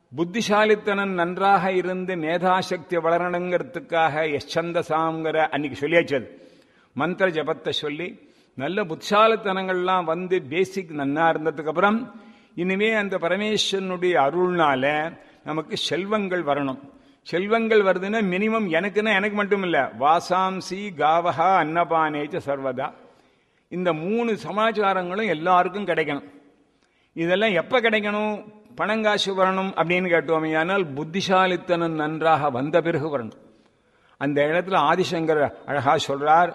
புத்திசாலித்தனம் நன்றாக இருந்து மேதாசக்தி வளரணுங்கிறதுக்காக எச்சந்தசாங்கிற அன்னைக்கு சொல்லியாச்சு அது மந்திர ஜபத்தை சொல்லி நல்ல புத்திசாலித்தனங்கள்லாம் வந்து பேசிக் நன்னா இருந்ததுக்கு அப்புறம் இனிமே அந்த பரமேஸ்வரனுடைய அருள்னால நமக்கு செல்வங்கள் வரணும் செல்வங்கள் வருதுன்னா மினிமம் எனக்குன்னா எனக்கு மட்டும் இல்ல வாசாம்சி காவஹா அன்னபானேச்ச சர்வதா இந்த மூணு சமாச்சாரங்களும் எல்லாருக்கும் கிடைக்கணும் இதெல்லாம் எப்ப கிடைக்கணும் பணங்காசு வரணும் அப்படின்னு கேட்டோமே ஆனால் புத்திசாலித்தனம் நன்றாக வந்த பிறகு வரணும் அந்த இடத்துல ஆதிசங்கர் அழகா சொல்றார்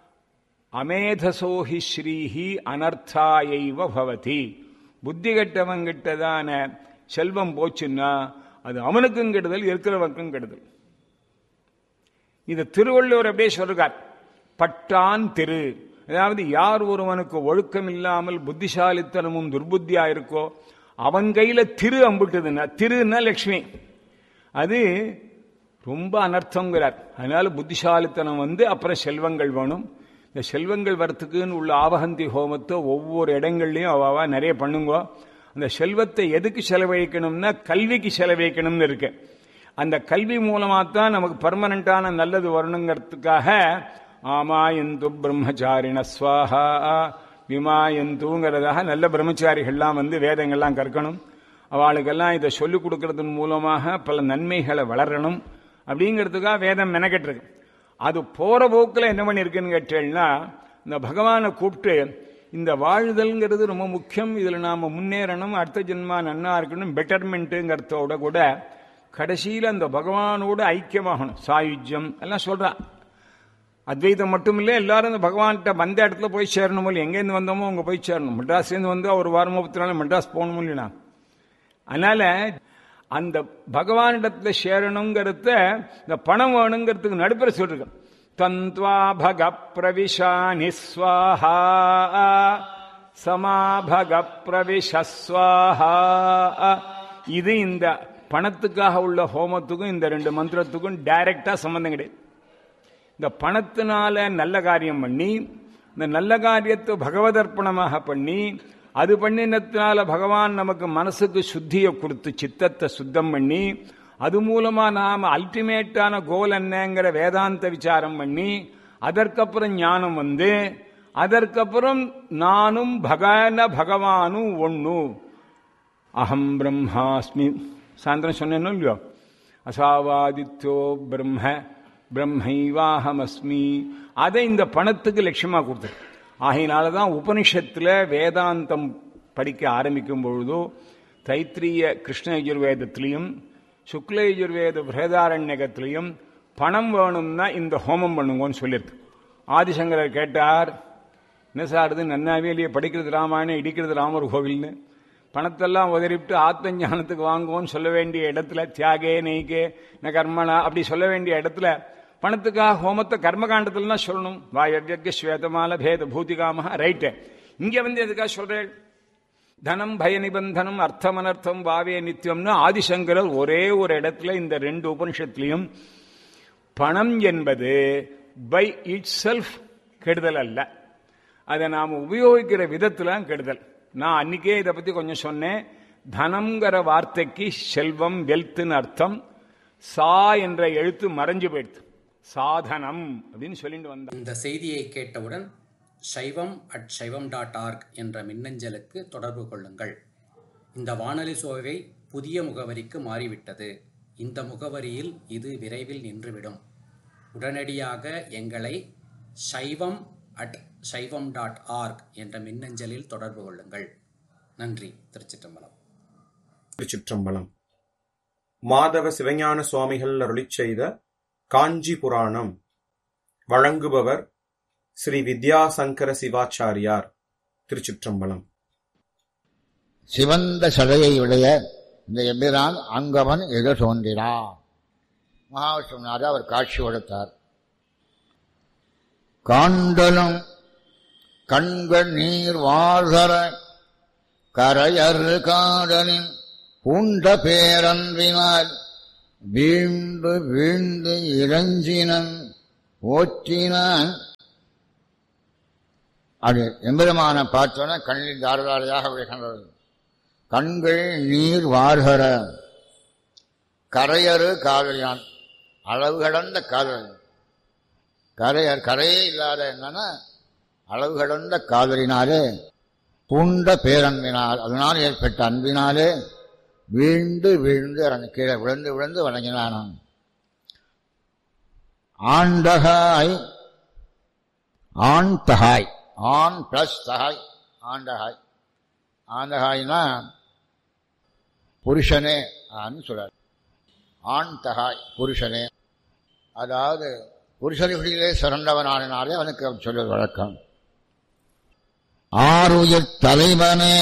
அமேதசோஹி ஸ்ரீஹி அனர்த்தாயைவ பவதி புத்தி கெட்டவங்கிட்டதான செல்வம் போச்சுன்னா அது அவனுக்கும் கெடுதல் இருக்கிறவனுக்கும் கெடுதல் இது திருவள்ளுவர் அப்படியே சொல்றார் பட்டான் திரு அதாவது யார் ஒருவனுக்கு ஒழுக்கம் இல்லாமல் புத்திசாலித்தனமும் துர்புத்தியா இருக்கோ அவன் கையில திரு அம்பிட்டுதுன்னா திருன்னா லட்சுமி அது ரொம்ப அனர்த்தங்கிறார் அதனால புத்திசாலித்தனம் வந்து அப்புறம் செல்வங்கள் வேணும் இந்த செல்வங்கள் வரத்துக்குன்னு உள்ள ஆவகந்தி ஹோமத்தை ஒவ்வொரு இடங்கள்லையும் அவாவா நிறைய பண்ணுங்க அந்த செல்வத்தை எதுக்கு செலவழிக்கணும்னா கல்விக்கு செலவழிக்கணும்னு இருக்கு அந்த கல்வி மூலமா தான் நமக்கு பர்மனண்டான நல்லது வரணுங்கிறதுக்காக ஆமாயந்து பிரம்மச்சாரிண ஸ்வாஹா விமாயந்துங்கிறதாக நல்ல பிரம்மச்சாரிகள்லாம் வந்து வேதங்கள்லாம் கற்கணும் அவளுக்கெல்லாம் இதை சொல்லிக் கொடுக்கறதன் மூலமாக பல நன்மைகளை வளரணும் அப்படிங்கிறதுக்காக வேதம் மெனக்கெட்டிருக்கு அது போற போக்கில் என்ன பண்ணியிருக்குன்னு கேட்டேன்னா இந்த பகவானை கூப்பிட்டு இந்த வாழ்தல்ங்கிறது ரொம்ப முக்கியம் இதில் நாம் முன்னேறணும் அடுத்த ஜென்மா நன்னா இருக்கணும் பெட்டர்மெண்ட்டுங்கிறதோட கூட கடைசியில் அந்த பகவானோட ஐக்கியமாகணும் சாயுஜ்யம் எல்லாம் சொல்றா அத்வைதம் மட்டும் இல்லை எல்லாரும் இந்த பகவான்கிட்ட வந்த இடத்துல போய் சேரணும் இல்லை எங்கேருந்து வந்தோமோ அங்கே போய் சேரணும் மெட்ராஸ்லேருந்து வந்து ஒரு வாரமோ பத்து நாள் மெட்ராஸ் போகணும் இல்லைனா அதனால அந்த பகவானிடத்துல சேரணுங்கிறத இந்த பணம் வேணுங்கிறதுக்கு நடுப்புற சொல்லிருக்கேன் தந்த்வா பக பிரவிஷா நிஸ்வாஹா சமாபக பிரவிஷஸ்வாஹா இது இந்த பணத்துக்காக உள்ள ஹோமத்துக்கும் இந்த ரெண்டு மந்திரத்துக்கும் டைரக்டா சம்பந்தம் கிடையாது இந்த பணத்தினால நல்ல காரியம் பண்ணி இந்த நல்ல காரியத்தை பகவதர்ப்பணமாக பண்ணி அது பண்ணினத்தினால பகவான் நமக்கு மனசுக்கு சுத்தியை கொடுத்து சித்தத்தை சுத்தம் பண்ணி அது மூலமா நாம அல்டிமேட்டான கோல் என்னங்கிற வேதாந்த விசாரம் பண்ணி அதற்கப்புறம் ஞானம் வந்து அதற்கப்புறம் நானும் பகன பகவானும் ஒண்ணு அகம் பிரம்மாஸ்மி சாயந்தரம் சொன்னேன்னு இல்லையோ அசாவாதித்யோ பிரம்ம பிரம்மைவாஹமஸ்மி அதை இந்த பணத்துக்கு லட்சியமா கொடுத்தது ஆகையினால தான் உபனிஷத்துல வேதாந்தம் படிக்க ஆரம்பிக்கும் பொழுதோ தைத்திரிய கிருஷ்ண யஜுர்வேதத்திலையும் சுக்ல யஜுர்வேத பிரேதாரண்யகத்திலையும் பணம் வேணும்னா இந்த ஹோமம் பண்ணுங்கன்னு சொல்லியிருக்கு ஆதிசங்கரர் கேட்டார் என்ன சார் இது நன்னாவே இல்லையே படிக்கிறது ராமாயணம் இடிக்கிறது ராமர் கோவில்னு பணத்தெல்லாம் உதறிவிட்டு ஆத்ம ஞானத்துக்கு வாங்குவோம்னு சொல்ல வேண்டிய இடத்துல தியாகே நெய்கே ந கர்மனா அப்படி சொல்ல வேண்டிய இடத்துல பணத்துக்காக ஹோமத்தை கர்மகாண்டத்துலனா சொல்லணும் வாயவ்யர்க ஸ்வேதமால பேத பூதிகாம ரைட்டு இங்க வந்து எதுக்காக சொல்றேன் தனம் பய நிபந்தனம் அர்த்தம் அனர்த்தம் வாவே நித்தியம்னு ஆதிசங்கரர் ஒரே ஒரு இடத்துல இந்த ரெண்டு உபனிஷத்துலையும் பணம் என்பது பை இட் செல்ஃப் கெடுதல் அல்ல அதை நாம் உபயோகிக்கிற விதத்துல கெடுதல் நான் அன்னைக்கே இதை பத்தி கொஞ்சம் சொன்னேன் தனம்ங்கிற வார்த்தைக்கு செல்வம் வெல்த்னு அர்த்தம் சா என்ற எழுத்து மறைஞ்சு போயிடுது சாதனம் அப்படின்னு சொல்லிட்டு வந்தேன் இந்த செய்தியை கேட்டவுடன் சைவம் அட் சைவம் டாட் ஆர்க் என்ற மின்னஞ்சலுக்கு தொடர்பு கொள்ளுங்கள் இந்த வானொலி சோவை புதிய முகவரிக்கு மாறிவிட்டது இந்த முகவரியில் இது விரைவில் நின்றுவிடும் உடனடியாக எங்களை சைவம் அட் சைவம் டாட் ஆர்க் என்ற மின்னஞ்சலில் தொடர்பு கொள்ளுங்கள் நன்றி திருச்சிற்றம்பலம் திருச்சிற்றம்பலம் மாதவ சிவஞான சுவாமிகள் அருளிச் செய்த காஞ்சி புராணம் வழங்குபவர் ஸ்ரீ வித்யாசங்கர சிவாச்சாரியார் திருச்சிற்றம்பலம் சிவந்த சடையை உடைய இந்த எம்பிரான் அங்கவன் எழ தோன்றினான் மகாவிஷ்ணுநாத அவர் காட்சி கொடுத்தார் காண்டலும் கண்கள் நீர் வாழ்தர கரையர் காடலின் பூண்ட பேரன்பினால் வீழ்ந்து வீழ்ந்து இறஞ்சினன் ஓற்றினான் அது எம்பெருமான பார்த்தோன்னா கண்ணில் தாரதாரையாக விழுகின்றது கண்கள் நீர் வார்கர கரையறு காதலினான் அளவு கடந்த காதலன் கரையர் கரையே இல்லாத என்னன்னா அளவு கடந்த காதலினாலே பூண்ட பேரன்பினால் அதனால் ஏற்பட்ட அன்பினாலே வீழ்ந்து வீழ்ந்து இறங்கி கீழே விழுந்து விழுந்து வணங்கினானான் ஆண்டகாய் ஆண் தகாய் ஆண் பிளஸ் தகாய் ஆண்டகாய் ஆண்டகாய்னா புருஷனே ஆன்னு சொல்றார் ஆண் தகாய் புருஷனே அதாவது புருஷனிகளிலே சிறந்தவனானாலே அவனுக்கு அவன் சொல்வது வழக்கம் ஆறுயிர் தலைவனே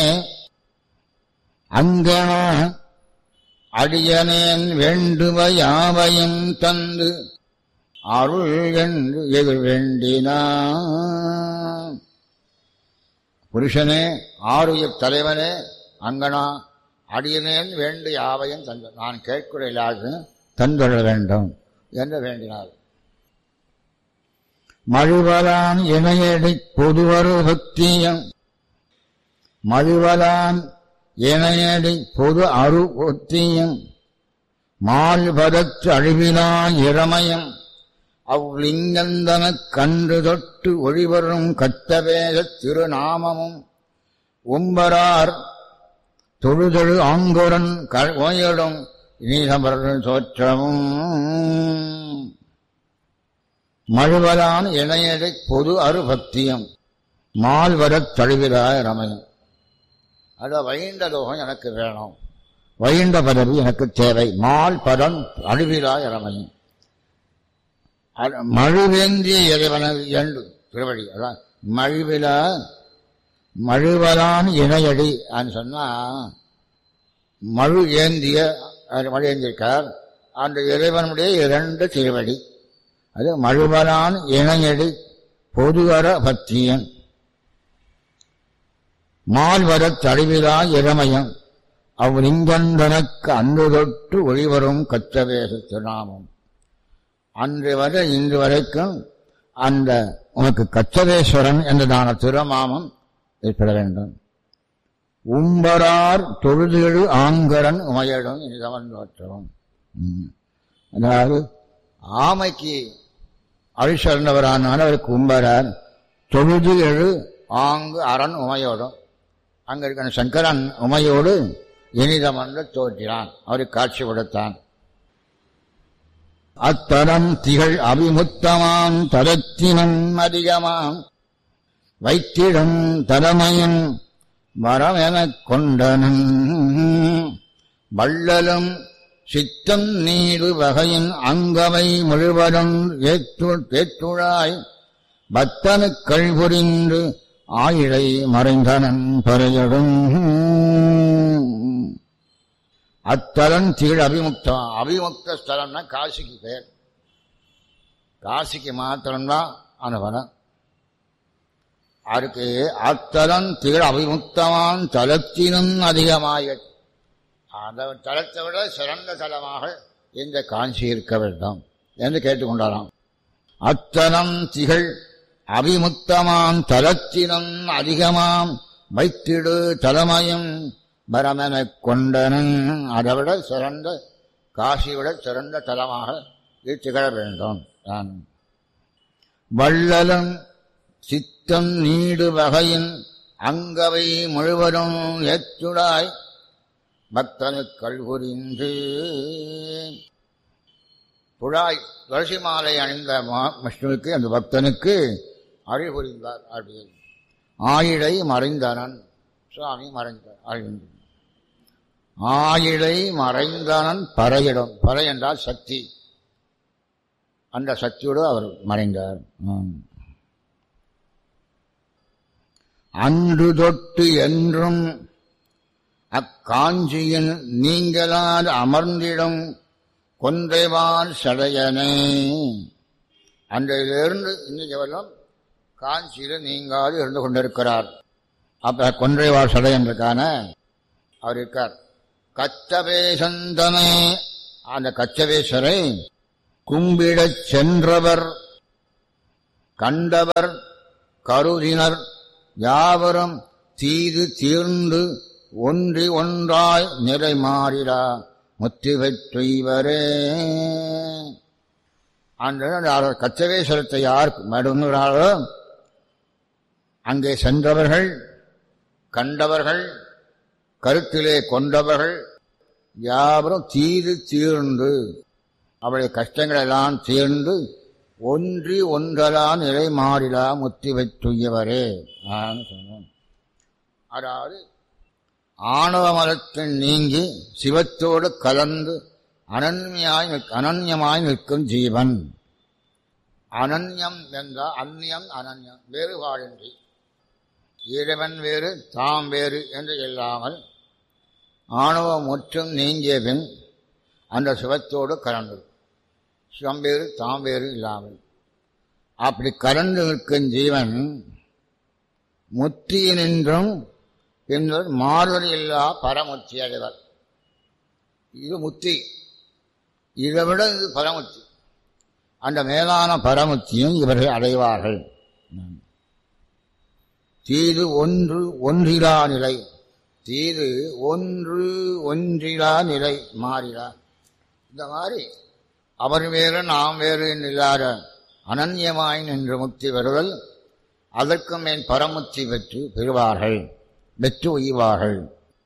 அங்கன அடியனேன் வேண்டுவ யாவையும் தந்து அருள் என்று எதிர் வேண்டினான் புருஷனே ஆறுயிர் தலைவனே அங்கனா அடியனேன் வேண்டு யாவையும் தந்து நான் கேட்கிற எல்லாருக்கும் தந்துள்ள வேண்டும் என்று வேண்டினார் மழுவலான் இணையடி பொதுவரு பக்தியம் மழுவலான் இணையடி பொது அரு ஒத்தியம் மால்பதற்று அழிவிலா இறமயம் அவ்லிங்கந்தனக் கண்டு தொட்டு ஒளிவரும் கத்தவேத திருநாமமும் உம்பரார் தொழுதொழு ஆங்குரன் ஓயடும் நீசமர்கள் தோற்றமும் மழுவலான் இணையடை பொது அருபக்தியம் மால்வரத் தழுவிலாய ரமயம் அத வைண்ட லோகம் எனக்கு வேணும் வைண்ட பதவி எனக்கு தேவை மால் பதம் அழுவிலாய ரமயம் மழுவேந்திய இறைவனது என்று திருவடி அதான் மழுவில மழுவலான் இணையடி சொன்னா மழு ஏந்திய மழு ஏந்திருக்கார் அந்த இறைவனுடைய இரண்டு திருவடி அது மழுவலான் இணையடி பொதுவர பக்தியன் மால்வரத் தழுவிலா இளமயம் அவ்லிங்கந்தனக்கு அன்று தொட்டு ஒளிவரும் கச்சவேச திருநாமம் அன்று வரை இன்று வரைக்கும் அந்த உனக்கு கச்சவேஸ்வரன் என்றதான திருமாமம் ஏற்பட வேண்டும் உம்பரார் தொழுதெழு ஆங்கரன் உமையடும் இனிதவன் தோற்றவன் அதாவது ஆமைக்கு அழிச்சிறந்தவரானால அவருக்கு உம்பரார் தொழுது எழு ஆங்கு அரண் உமையோடும் அங்க இருக்கிற சங்கரன் உமையோடு இனிதமன்று தோற்றினான் அவருக்கு காட்சி கொடுத்தான் அத்தரம் திகழ் அபிமுத்தமாம் தரத்தினம் அதிகமாம் வைத்திடம் தரமயன் வரமெனக் கொண்டனன் வள்ளலும் சித்தம் நீடு வகையின் அங்கவை முழுவதும் ஏற்றுழாய் பத்தனுக்கள் புரிந்து ஆயிழை மறைந்தனன் பறையடும் அத்தலன் திகழ் அபிமுக்தம் அபிமுக்த ஸ்தலம்னா காசிக்கு பேர் காசிக்கு மாத்திரம்தான் அனுபவம் அதுக்கு அத்தலன் திகழ் அபிமுக்தமான் தலத்தினும் அதிகமாக அந்த தலத்தை விட சிறந்த தலமாக இந்த காஞ்சி இருக்க வேண்டும் என்று கேட்டுக்கொண்டாராம் அத்தலம் திகழ் அபிமுக்தமாம் தலத்தினும் அதிகமாம் வைத்திடு தலைமையும் பரமெனக் கொண்டனன் அதை விட சிறந்த காசி விட சிறந்த தலமாக இது திகழ வேண்டும் நான் வள்ளலும் சித்தம் நீடு வகையின் அங்கவை முழுவதும் ஏற்றுடாய் பக்தனுக்கள் புரிந்து புழாய் துளசி மாலை அணிந்த விஷ்ணுவுக்கு அந்த பக்தனுக்கு அருள் புரிந்தார் அப்படின்னு ஆயிழை மறைந்தனன் சுவாமி மறைந்தார் அழிந்து ஆயிழை மறைந்தனன் பறையிடம் பறை என்றால் சக்தி அந்த சக்தியோடு அவர் மறைந்தார் அன்று தொட்டு என்றும் அக்காஞ்சியின் நீங்களால் அமர்ந்திடும் கொன்றைவால் சடையனே அன்றையிலிருந்து இன்னைக்கு வரலாம் காஞ்சியில் நீங்காது இருந்து கொண்டிருக்கிறார் அப்ப கொன்றைவாள் சடையன் இருக்கான அவர் இருக்கார் கச்சவேசந்தனே அந்த கச்சவேஸ்வரை கும்பிடச் சென்றவர் கண்டவர் கருதினர் யாவரும் தீது தீர்ந்து ஒன்றி ஒன்றாய் நிறை மாறிடா முத்தி பெற்றுவரே அந்த கச்சவேஸ்வரத்தை யார் மடுங்கிறாரோ அங்கே சென்றவர்கள் கண்டவர்கள் கருத்திலே கொண்டவர்கள் யாவரும் தீது தீர்ந்து அவளுடைய கஷ்டங்கள் எல்லாம் தீர்ந்து ஒன்றி ஒன்றலா நிலை மாறிலா முத்தி வைத்துயவரே சொன்னோம் அதாவது ஆணவ மரத்தில் நீங்கி சிவத்தோடு கலந்து அனன்யாய் அனன்யமாய் நிற்கும் ஜீவன் அனன்யம் என்றால் அந்நியம் அனன்யம் வேறுபாடின்றி இறைவன் வேறு தாம் வேறு என்று இல்லாமல் ஆணவம் முற்றும் நீங்கிய பின் அந்த சிவத்தோடு கலந்து சிவம் வேறு தாம் வேறு இல்லாமல் அப்படி கலந்து நிற்கும் ஜீவன் முத்தியினின்றும் பின்னர் மாறுதல் இல்லா பரமுத்தி அடைவர் இது முத்தி இதை விட இது பரமுத்தி அந்த மேலான பரமுத்தியும் இவர்கள் அடைவார்கள் தீது ஒன்று ஒன்றிலா நிலை தீது ஒன்று ஒன்றிலா நிலை மாறிலா இந்த மாதிரி அவர் வேறு நாம் வேறு இல்லாத அனன்யமாய் நின்று முக்தி பெறுதல் அதற்கு மேல் பரமுத்தி பெற்று பெறுவார்கள் வெற்று உய்வார்கள்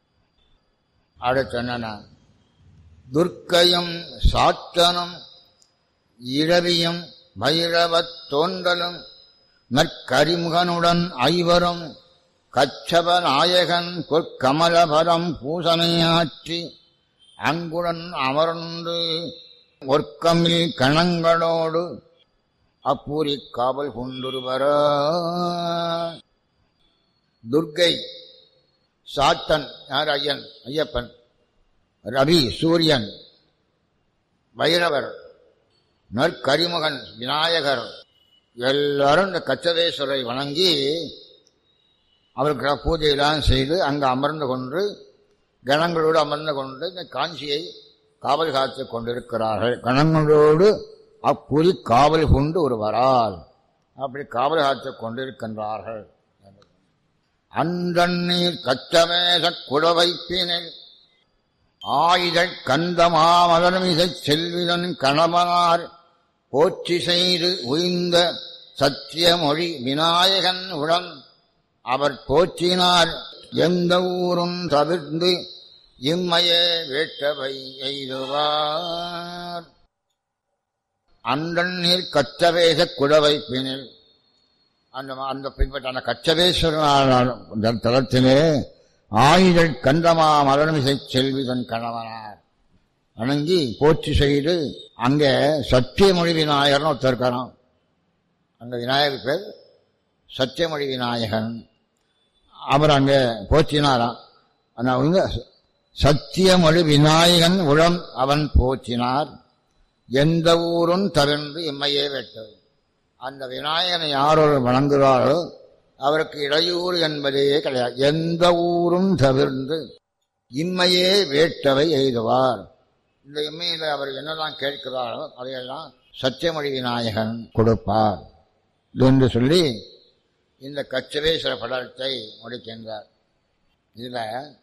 அடுத்த துர்க்கையும் சாத்தனும் இரவியும் பைரவத் தோன்றலும் நற்கரிமுகனுடன் ஐவரும் கச்சப நாயகன் பொற்கமலபரம் பூசனையாற்றி அங்குடன் அமர்ந்து ஒர்க்கமில் கணங்களோடு அப்பூரி காவல் கொண்டுருவர துர்கை சாத்தன் யார் ஐயன் ஐயப்பன் ரவி சூரியன் பைரவர் நற்கரிமுகன் விநாயகர் எல்லாரும் இந்த கச்சதேஸ்வரை வணங்கி அவருக்கு பூஜையெல்லாம் செய்து அங்கு அமர்ந்து கொண்டு கணங்களோடு அமர்ந்து கொண்டு இந்த காஞ்சியை காவல் காத்து கொண்டிருக்கிறார்கள் கணங்களோடு அப்புரி காவல் கொண்டு ஒருவரால் அப்படி காவல் காத்து கொண்டிருக்கின்றார்கள் அந்தண்ணீர் கச்சமேச குடவைப்பினில் ஆயுதக் கந்தமாமலர்மிசைச் செல்விதன் கணவனார் போற்றி செய்து உய்ந்த சத்தியமொழி விநாயகன் உடன் அவர் போற்றினார் எந்த ஊரும் தவிர்ந்து இம்மையே வேட்டவை எய்துவார் அந்தண்ணீர் கச்சவேச குடவைப்பினில் அந்த அந்த பின்பற்ற அந்த கச்சவேஸ்வரன் தளத்திலே ஆயுதல் கந்தமா மலர்மிசை செல்விதன் கணவனார் வணங்கி போற்றி செய்து அங்கே சத்தியமொழி விநாயகர்னு ஒருத்தர் இருக்காராம் அந்த விநாயகர் பேர் சத்தியமொழி விநாயகன் அவர் அங்கே போற்றினாராம் ஆனா அவங்க சத்தியமொழி விநாயகன் உளம் அவன் போற்றினார் எந்த ஊரும் தவிர்ந்து இம்மையே வெட்டது அந்த விநாயகனை யாரோடு வணங்குகிறாரோ அவருக்கு இடையூறு என்பதே கிடையாது எந்த ஊரும் தவிர்ந்து இம்மையே வேட்டவை எய்துவார் இந்த இம்மையில் அவர் என்னெல்லாம் கேட்கிறாரோ அதையெல்லாம் சத்தியமொழி விநாயகன் கொடுப்பார் என்று சொல்லி இந்த கச்சவேஸ்வர படத்தை முடிக்கின்றார் இதுல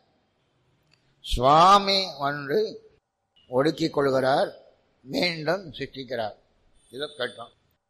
சுவாமி ஒன்று ஒடுக்கிக் கொள்கிறார் மீண்டும் சிருஷ்டிக்கிறார் இதை கேட்டோம்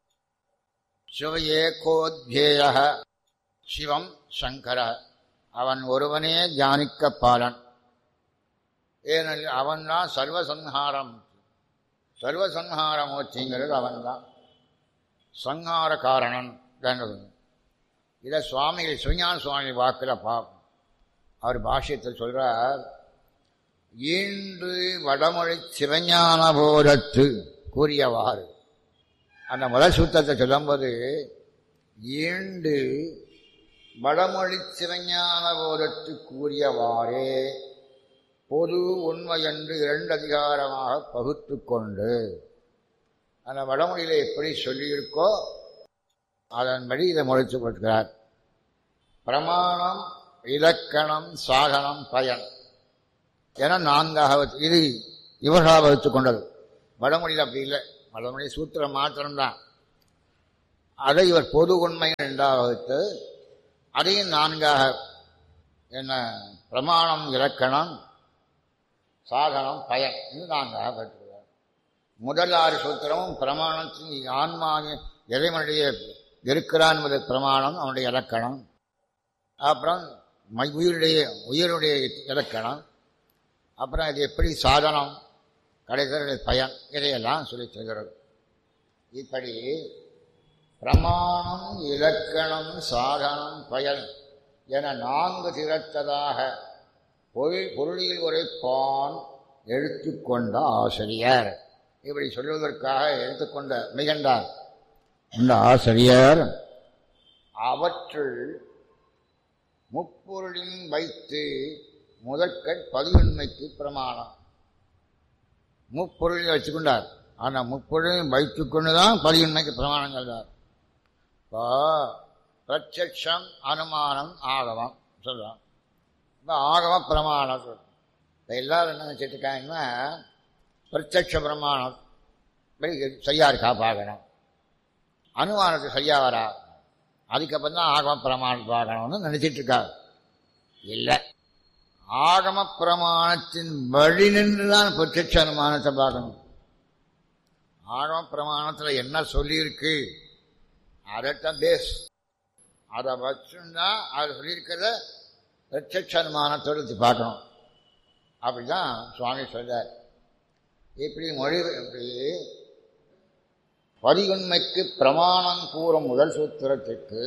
சிவஏகோத்யேய சிவம் சங்கர அவன் ஒருவனே தியானிக்க பாலன் ஏனெனில் அவன்தான் சர்வசம்ஹாரம் சர்வசம்ஹாரமூர்த்திங்கிறது அவன்தான் சங்கார காரணன் என்றது இதை சுவாமிகள் சிவஞான சுவாமி வாக்கில் பார்ப்போம் அவர் பாஷ்யத்தில் சொல்றார் ஈண்டு வடமொழி சிவஞான போதத்து கூறியவாறு அந்த முதல் சூத்திரத்தை சொல்லும்போது ஈண்டு வடமொழி சிவஞான போதத்து கூறியவாறே பொது உண்மை என்று இரண்டு அதிகாரமாக பகுத்து கொண்டு அந்த வடமொழியில் எப்படி சொல்லியிருக்கோ அதன்படி இதை முடித்து கொடுக்கிறார் பிரமாணம் இலக்கணம் சாதனம் பயன் என நான்காக இது இவர்களாக வகுத்துக் கொண்டது வடமொழியில் அப்படி இல்லை வடமொழி சூத்திரம் மாத்திரம்தான் அதை இவர் பொது உண்மை என்றாக வகுத்து அதையும் நான்காக என்ன பிரமாணம் இலக்கணம் சாதனம் பயன் இது நாங்கள் பெற்றுக்கிறோம் முதல் ஆறு சூத்திரமும் பிரமாணத்தின் ஆன்மாவின் இறைவனுடைய இருக்கிறான் என்பது பிரமாணம் அவனுடைய இலக்கணம் அப்புறம் மை- உயிருடைய உயிருடைய இலக்கணம் அப்புறம் இது எப்படி சாதனம் கடைசியில் பயன் இதையெல்லாம் சொல்லி சொல்கிறது இப்படி பிரமாணம் இலக்கணம் சாதனம் பயன் என நான்கு திரட்டதாக பொருள் பொருளில் உரைப்பான் எடுத்துக்கொண்ட ஆசிரியர் இப்படி சொல்வதற்காக எடுத்துக்கொண்ட மிகண்டார் இந்த ஆசிரியர் அவற்றுள் முப்பொருளின் வைத்து முதற்கண் பதிவுண்மைக்கு பிரமாணம் முப்பொருளில் வச்சுக்கொண்டார் ஆனால் முப்பொருளையும் வைத்துக்கொண்டு தான் பதிவுண்மைக்கு பிரமாணம் சொல்றார் இப்போ பிரத்யக்ஷம் அனுமானம் ஆகமம் சொல்றோம் இப்போ ஆகம பிரமாணம் சொல்றோம் இப்போ எல்லாரும் என்ன நினச்சிட்டு இருக்காங்கன்னா பிரத்யக்ஷ பிரமாணம் இப்படி சரியா இருக்கா பார்க்கணும் அனுமானத்துக்கு சரியா வரா அதுக்கப்புறம் தான் ஆகம பிரமாணம் பார்க்கணும்னு நினைச்சிட்டு இருக்காரு இல்லை ஆகம பிரமாணத்தின் வழி நின்று தான் பிரத்யட்ச அனுமானத்தை பார்க்கணும் ஆகம பிரமாணத்தில் என்ன சொல்லியிருக்கு அதைத்தான் பேஸ் அதை வச்சுருந்தா அது சொல்லியிருக்கிறத பிரத்யட்ச அனுமானத்தோடு எடுத்து பார்க்கணும் அப்படிதான் சுவாமி சொல்றார் இப்படி மொழி இப்படி பதிவுண்மைக்கு பிரமாணம் கூறும் முதல் சூத்திரத்திற்கு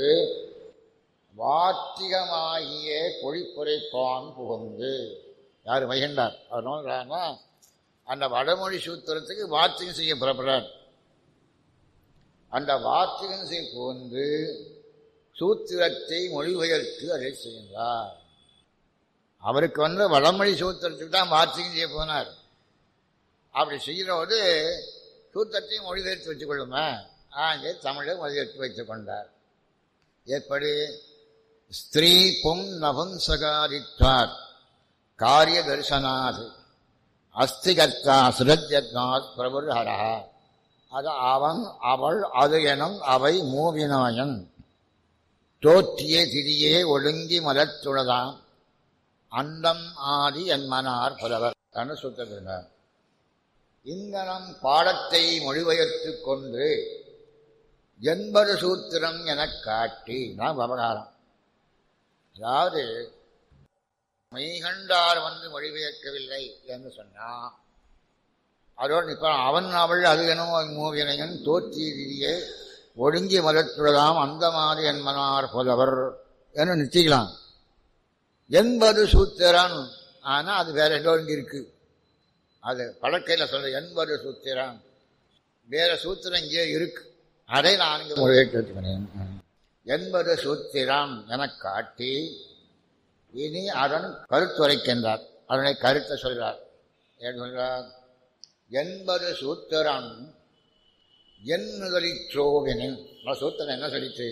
வாத்திகமாகிய பொழிப்புரைப்பான் புகுந்து யார் வைகண்டார் அவர் நோக்கிறாங்கன்னா அந்த வடமொழி சூத்திரத்துக்கு வாத்திகம் செய்ய புறப்படுறார் அந்த வாத்திகம் செய்ய புகுந்து சூத்திரத்தை மொழிபெயர்த்து அதை செய்கின்றார் அவருக்கு வந்து வடமொழி சூத்திரத்துக்கு தான் வாத்திகம் செய்ய போனார் அப்படி செய்கிறபோது சூத்திரத்தையும் மொழிபெயர்த்து வச்சுக்கொள்ளுமே ஆங்கே தமிழை மொழிபெயர்த்து வைத்துக் கொண்டார் எப்படி ஸ்திரீ பும் நபும்சகாரித்வார் காரிய தரிசனாத் அஸ்திகர்த்தா சுரஜத்னாத் பிரபுஹரா அது அவன் அவள் அது எனும் அவை மூவினாயன் தோற்றிய திரியே ஒழுங்கி மலத்துளதாம் அண்டம் ஆதி என்மனார் புலவர் என்று சுத்தத்தினார் இங்கனம் பாடத்தை மொழிபெயர்த்துக் கொண்டு எண்பது சூத்திரம் எனக் காட்டி நான் விவகாரம் அதாவது மெய்கண்டார் வந்து மொழிபெயர்க்கவில்லை என்று சொன்னான் அதோடு இப்போ அவன் அவள் அது எனும் மூவினையன் தோற்றியே ஒடுங்கி மலத்துள்ளதாம் அந்த மாதிரி என்மனார் புலவர் என்று நிச்சயிக்கலாம் எண்பது சூத்திரன் ஆனால் அது வேற எங்கோ இங்கே இருக்கு அது பழக்கையில் சொல்ற எண்பது சூத்திரம் வேற சூத்திரம் இங்கே இருக்கு அதை நான் இங்கே மொழிபெயர்த்து வச்சுக்கிறேன் எண்பது சூத்திரம் எனக் காட்டி இனி அதன் கருத்துரைக்கின்றார் அதனை கருத்தை சொல்றார் ஏன் சொல்றார் எண்பது சூத்திரம் என் முதலிற்றோவினின் சூத்திரம் என்ன சொல்லிச்சு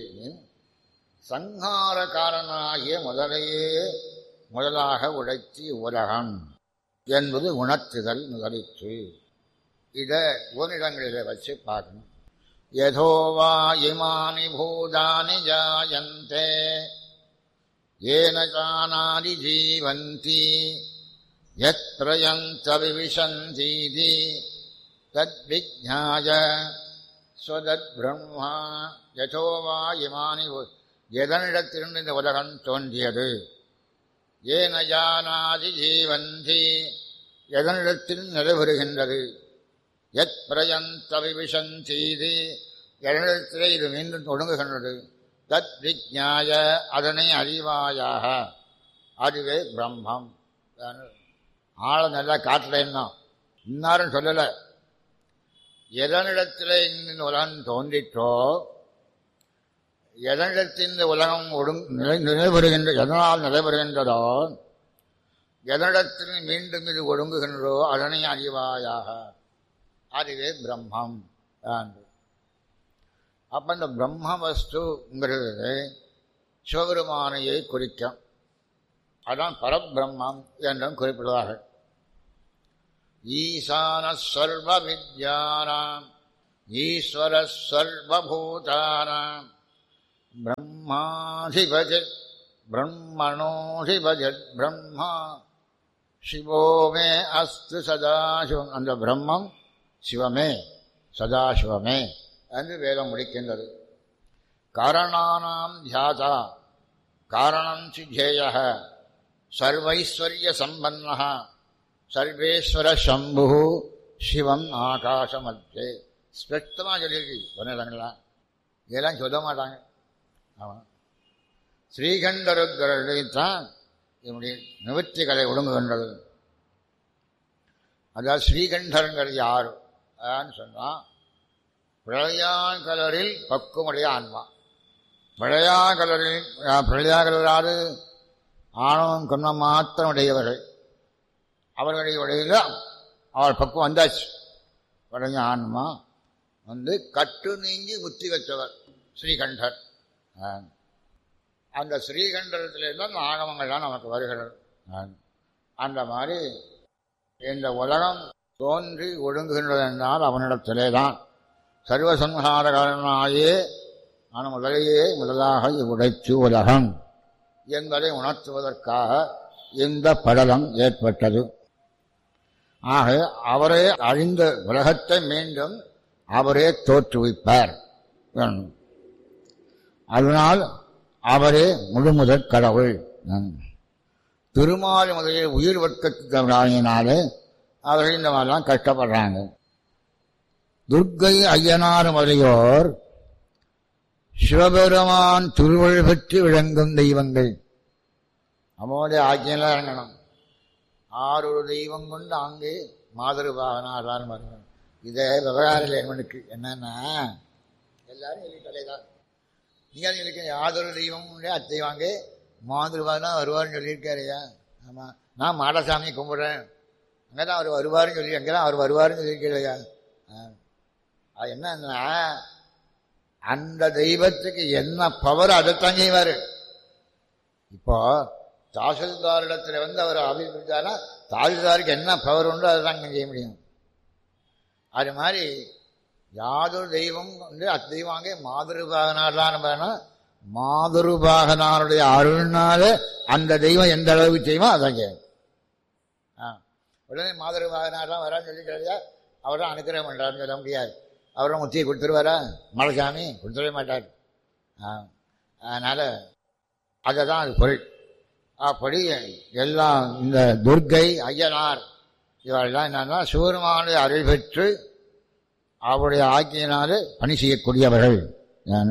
சங்காரக்காரனாகிய முதலையே முதலாக உழைச்சி உலகம் என்பது உணர்த்துதல் முதலிற்று இதை ஓரிடங்களிலே வச்சு பார்க்கணும் யதோ வா இமானி பூதானி ஜாயந்தே ஏன ஜானாதி ஜீவந்தி யத் பிரயந்த விவிசந்தீதி தத் விஜ்ஞாய ஸ்வதத் பிரம்மா யதோ வா இமானி பூ- எதனிடத்திலிருந்து இந்த உலகம் தோன்றியது ஏன ஜானாதி ஜீவந்தி எதனிடத்தில் நடைபெறுகின்றது எத் பிரயந்த விவிசந்தீதி எதனிடத்திலே இது மீண்டும் தொடங்குகின்றது தத் விஜ்ஞாய அதனை அறிவாயாக அதுவே பிரம்மம் ஆழ நல்லா காட்டல என்ன இன்னாரும் சொல்லலை எதனிடத்திலே இந்த உலகம் தோன்றிற்றோ எதனிடத்தில் இந்த உலகம் ஒடுங் நிலை நிலைபெறுகின்ற எதனால் நிலைபெறுகின்றதோ எதனிடத்தில் மீண்டும் இது ஒடுங்குகின்றதோ அதனை அறிவாயாக அதுவே பிரம்மம் என்று அப்ப இந்த பிரம்ம வஸ்துங்கிறது சிவபெருமானையை குறிக்கும் அதான் பரபிரம்மம் என்றும் குறிப்பிடுவார்கள் ஈசான சர்வ வித்யானாம் ஈஸ்வர சர்வபூதானாம் பிரம்மாதிபஜ பிரம்மணோதிபஜ பிரம்மா சிவோமே அஸ்து சதாசிவம் அந்த பிரம்மம் சிவமே சதாசிவமே என்று வேதம் முடிக்கின்றது காரணானாம் தியாதா காரணம் சித்தேய சர்வைஸ்வர்ய சம்பன்ன சர்வேஸ்வர சம்பு சிவம் ஆகாசமத்தே ஸ்பஷ்டமாக சொல்லியிருக்கு சொன்னீங்களா இதெல்லாம் சொல்ல மாட்டாங்க ஆமாம் ஸ்ரீகண்டருக்கரைத்தான் என்னுடைய நிவர்த்திகளை ஒடுங்குகின்றது அதாவது ஸ்ரீகண்டருங்கிறது யார் அதான்னு சொன்னால் பிரளயாங்கலரில் பக்குமுடைய ஆன்மா பிரளயாகலரில் பிரளயாகலராது ஆணவம் கண்ணம் மாத்திரம் உடையவர்கள் அவர்களுடைய உடையில அவர் பக்கம் வந்தாச்சு உடைய ஆன்மா வந்து கட்டு நீங்கி முத்தி வச்சவர் ஸ்ரீகண்டர் அந்த ஸ்ரீகண்டத்திலிருந்து அந்த ஆகமங்கள்லாம் நமக்கு வருகிறது அந்த மாதிரி இந்த உலகம் தோன்றி ஒழுங்குகின்றது என்றால் அவனிடத்திலே தான் சர்வசம்ஹாரகாரனாயே நான் முதலையே முதலாக உடைச்சு உலகம் என்பதை உணர்த்துவதற்காக இந்த படலம் ஏற்பட்டது ஆக அவரே அழிந்த உலகத்தை மீண்டும் அவரே தோற்றுவிப்பார் அதனால் அவரே முழுமுதற் கடவுள் திருமால் முதலில் உயிர் வர்க்கத்தினாலே அவர்கள் இந்த மாதிரிலாம் கஷ்டப்படுறாங்க துர்க்கை ஐயனார் முதலியோர் சிவபெருமான் திருவள் பெற்று விளங்கும் தெய்வங்கள் அவனுடைய ஆக்கியெல்லாம் இறங்கணும் ஆறு தெய்வம் கொண்டு அங்கே மாதிருபாகனார் வரணும் இதே விவகாரம் என்னனுக்கு என்னன்னா எல்லாரும் சொல்லிட்டே தான் நீங்கள் சொல்லிக்க யாதொரு தெய்வம் அத்தெய்வாங்க மாதிருபாகனா வருவார்னு சொல்லியிருக்காருயா ஆமாம் நான் மாடசாமி கும்பிட்றேன் அங்கே தான் அவர் வருவார்னு சொல்லி அங்கே தான் அவர் வருவார்னு சொல்லியிருக்கலையா அது என்னன்னா அந்த தெய்வத்துக்கு என்ன பவர் அதைத்தான் செய்வார் இப்போ தாசில்தாரிடத்தில் வந்து அவர் அபிப்பிட்டாரா தாசில்தாருக்கு என்ன பவர் உண்டோ அதை தான் செய்ய முடியும் அது மாதிரி யாதொரு தெய்வம் வந்து அத்தெய்வாங்க மாதிருபாகனார்லாம் வேணும் மாதிருபாகனாருடைய அருள்னால அந்த தெய்வம் எந்த அளவுக்கு செய்வோம் அதான் செய்யும் ஆ உடனே மாதிருபாகனார்லாம் வரான்னு சொல்லிக்கிறாரியா அவர் தான் அனுக்கிரகம் பண்ணுறாருன்னு சொல்ல முடியாது அவரும் முத்தியை கொடுத்துருவாரா மலைசாமி கொடுத்துடவே மாட்டார் அதனால் அதை தான் அது பொருள் அப்படி எல்லாம் இந்த துர்க்கை ஐயனார் இவரெல்லாம் என்னன்னா சிவருமானுடைய அருள் பெற்று அவருடைய ஆக்கியினாலே பணி செய்யக்கூடியவர்கள் நான்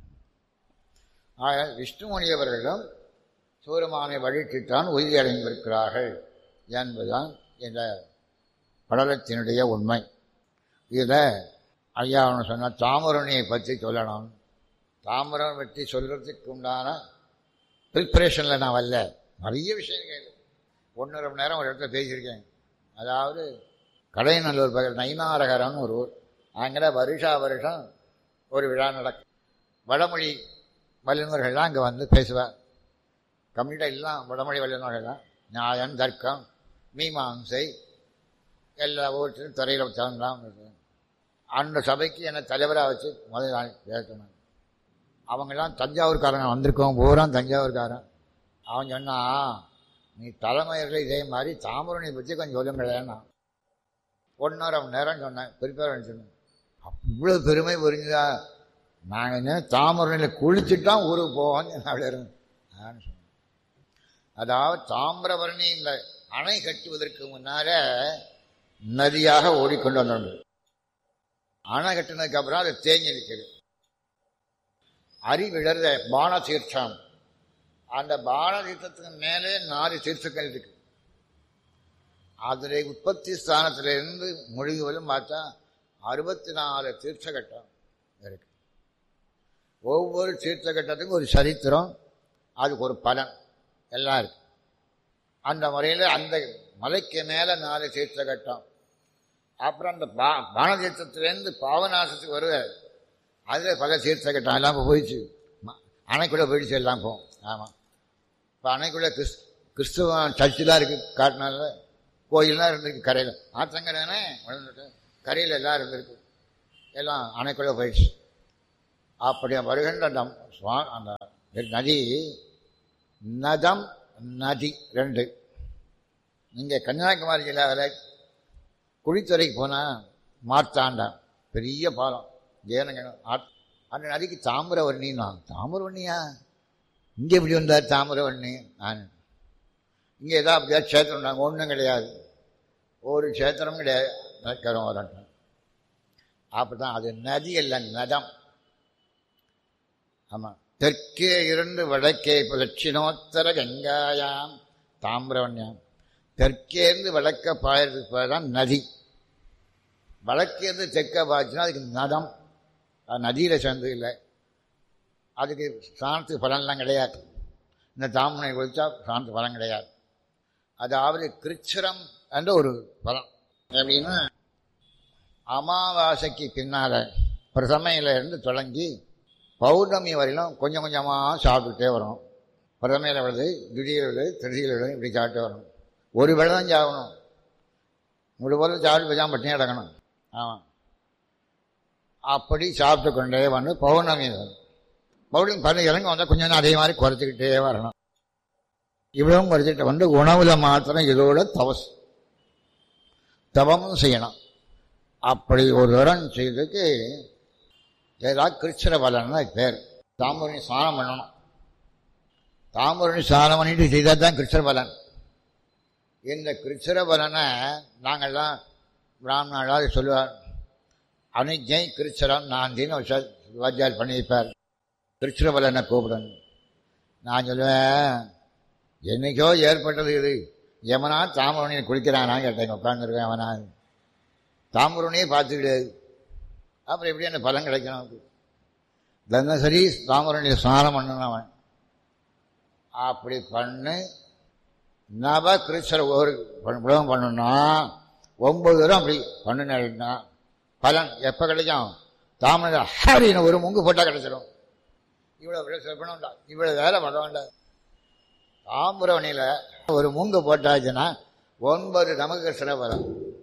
ஆக விஷ்ணுமணியவர்களும் சிவருமானை வழிற்றித்தான் உறுதி அடைந்திருக்கிறார்கள் என்பதுதான் இந்த படலத்தினுடைய உண்மை இதில் ஐயா அவனு சொன்ன தாமரணியை பற்றி சொல்லணும் தாமரம் பற்றி சொல்கிறதுக்கு உண்டான ப்ரிப்ரேஷனில் நான் வரல நிறைய விஷயங்கள் ஒன்றரை மணி நேரம் ஒரு இடத்துல பேசியிருக்கேன் அதாவது கடைநல்லூர் பக்கத்தில் நைனாரகரம்னு ஒரு ஊர் அங்கே வருஷா வருஷம் ஒரு விழா நடக்கும் வடமொழி வல்லுநர்கள்லாம் அங்கே வந்து பேசுவார் கம்ப்ளீட்டாக எல்லாம் வடமொழி வல்லுநர்கள் தான் நியாயம் தர்க்கம் மீமாம்சை எல்லா ஊற்றிலும் துறையில் தகுந்தான் அந்த சபைக்கு என்னை தலைவராக வச்சு முதல் நாள் பேசணும் அவங்கெல்லாம் தஞ்சாவூர்காரங்க வந்திருக்கோம் பூரா தஞ்சாவூர்காரன் அவன் சொன்னா நீ தலைமையர்கள் இதே மாதிரி தாமரணி பற்றி கொஞ்சம் சொல்லுங்களேன்னா ஒன்றரை மணி நேரம் சொன்னேன் ப்ரிப்பேர் சொன்னேன் இவ்வளோ பெருமை புரிஞ்சுதா நாங்கள் என்ன தாமரணியில் குளிச்சுட்டான் ஊருக்கு போவோம்னு அப்படி நான் சொன்னேன் அதாவது தாமிரபரணி இந்த அணை கட்டுவதற்கு முன்னால நதியாக ஓடிக்கொண்டு வந்தோம் அணை கட்டினதுக்கு அப்புறம் அது தேங்கி நிற்குது அறிவிழற பான தீர்த்தம் அந்த பான தீர்த்தத்துக்கு மேலே நாலு தீர்த்தங்கள் இருக்கு அதில் உற்பத்தி ஸ்தானத்திலிருந்து முடிவுகளும் பார்த்தா அறுபத்தி நாலு தீர்த்தகட்டம் இருக்கு ஒவ்வொரு தீர்த்தகட்டத்துக்கும் ஒரு சரித்திரம் அதுக்கு ஒரு பலன் எல்லாம் இருக்கு அந்த முறையில் அந்த மலைக்கு மேலே நாலு தீர்த்தகட்டம் அப்புறம் அந்த பா பானதீர்த்தத்திலேருந்து பாவநாசத்துக்கு வருவார் அதில் பல தீர்த்தகட்டம் எல்லாம் இப்போ போயிடுச்சு அணைக்குள்ளே போயிடுச்சு எல்லாம் போகும் ஆமாம் இப்போ அணைக்குள்ளே கிறிஸ் கிறிஸ்துவ சர்ச்செலாம் இருக்குது காட்டினால கோயிலெலாம் இருந்திருக்கு கரையில் ஆற்றங்கரைனே விழுந்துட்டு கரையில் எல்லாம் இருந்திருக்கு எல்லாம் அணைக்குள்ளே போயிடுச்சு அப்படி வருகின்ற அந்த சுவா அந்த நதி நதம் நதி ரெண்டு நீங்கள் கன்னியாகுமரி ஜில்லாவில் குழித்துறைக்கு போனால் மார்த்தாண்டம் பெரிய பாலம் ஜெயனங்கனம் ஆத்- அந்த நதிக்கு தாமிரவர்ணின்னா தாமிரவர்ணியா இங்கே எப்படி வந்தார் தாமிரவர்ணி நான் இங்கே ஏதாவது அப்படியா க்ஷேத்திரம் நாங்கள் ஒன்றும் கிடையாது ஒரு க்ஷேத்திரம் கிடையாது நக்கரம் வரட்டும் அப்படி தான் அது நதி அல்ல நதம் ஆமாம் தெற்கே இருந்து வடக்கே இப்போ தட்சிணோத்தர கங்காயாம் தாமிரவண்யாம் தெற்கே இருந்து வடக்க பாயறதுக்கு தான் நதி வடக்கே இருந்து தெற்க பாய்ச்சுன்னா அதுக்கு நதம் அது நதியில் சேர்ந்து இல்லை அதுக்கு சாணத்துக்கு பலன்லாம் கிடையாது இந்த தாமனை ஒழிச்சா சாணத்துக்கு பலன் கிடையாது அதாவது கிருச்சிரம் என்ற ஒரு பலம் எப்படின்னா அமாவாசைக்கு பின்னால் பிரதமையில இருந்து தொடங்கி பௌர்ணமி வரையிலும் கொஞ்சம் கொஞ்சமாக சாப்பிட்டுட்டே வரும் பிரதமையில் விழுது திடீர் விழுது திருச்சியில் விழுது இப்படி சாப்பிட்டு வரணும் ஒரு வேளை தான் சாகணும் முழு போல சாப்பிட்டு போய் பட்டினி கிடக்கணும் ஆமாம் அப்படி சாப்பிட்டு கொண்டே வந்து பௌர்ணமி வரும். பௌர்ணமி பண்ணி இறங்க வந்தால் கொஞ்சம் நேரம் அதே மாதிரி குறைச்சிக்கிட்டே வரணும் இவ்வளவும் குறைச்சிட்டு வந்து உணவுல மாத்திரம் இதோட தவஸ் தவமும் செய்யணும் அப்படி ஒரு தரம் செய்ததுக்கு ஏதாவது கிருச்சிர பலன்னா பேர் தாம்பூரணி ஸ்நானம் பண்ணணும் தாம்பூரணி ஸ்நானம் பண்ணிட்டு செய்தால் தான் கிருச்சிர பலன் இந்த கிருச்சிர பலனை நாங்கள்லாம் பிராமணாளாவது சொல்லுவார் அனுஜை கிருச்சிரம் நாந்தின்னு ஒரு சொல் வாத்தியார் பண்ணி வைப்பார் கிருச்சிர பலனை கூப்பிடணும் நான் சொல்லுவேன் என்னைக்கோ ஏற்பட்டது இது எவனா தாம்பூரணியை குளிக்கிறானா கேட்டேன் உட்காந்துருக்கேன் அவனா தாம்பூரணியே பார்த்து கிடையாது அப்புறம் எப்படி அந்த பலன் கிடைக்கணும் அவனுக்கு? தினசரி தாம்பூரணியை ஸ்நானம் பண்ணணும் அவன் அப்படி பண்ணு நவ கிருஷ்ணர் ஒரு உலகம் பண்ணணும்னா ஒன்பது தூரம் அப்படி பண்ணுனா பலன் எப்போ கிடைக்கும் தாமரை ஹரின்னு ஒரு முங்கு போட்டால் கிடைச்சிடும் இவ்வளோ விட பண்ண வேண்டாம் இவ்வளோ வேலை பண்ண வேண்டாம் தாமிரவணியில் ஒரு மூங்கு போட்டாச்சுன்னா ஒன்பது நமக்கு சிறப்பரம்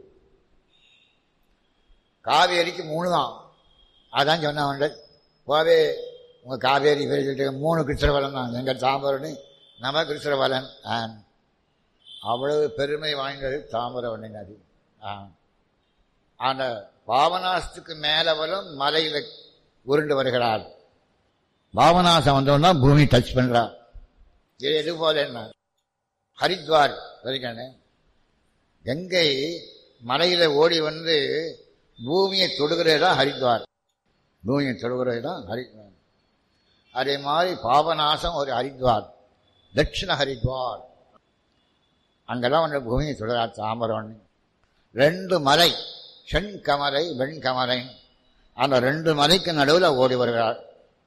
காவேரிக்கு மூணு தான் அதான் சொன்னவன் போவே உங்கள் காவேரி பேர் சொல்லிட்டு மூணு கிருஷ்ணவலன் தான் எங்கள் தாமிரவணி நம கிருஷ்ணவலன் ஆ அவ்வளவு பெருமை வாய்ந்தது தாமிரவணி நதி ஆ அந்த பாவனாசத்துக்கு மேலவரும் மலையில் உருண்டு வருகிறார் பாவனாசம் வந்தோன்னா பூமி டச் பண்றார் இது எது போல என்ன ஹரித்வார் சரிக்கானே கங்கை மலையில ஓடி வந்து பூமியை தொடுகிற இடம் ஹரித்வார் பூமியை தொடுகிற இடம் ஹரித்வார் அதே மாதிரி பாபநாசம் ஒரு ஹரித்வார் தட்சிண ஹரித்வார் அங்கெல்லாம் வந்து பூமியை தொடுறார் தாமரம் ரெண்டு மலை செண்கமலை வெண்கமலை அந்த ரெண்டு மலைக்கு நடுவில் ஓடி வருகிறார்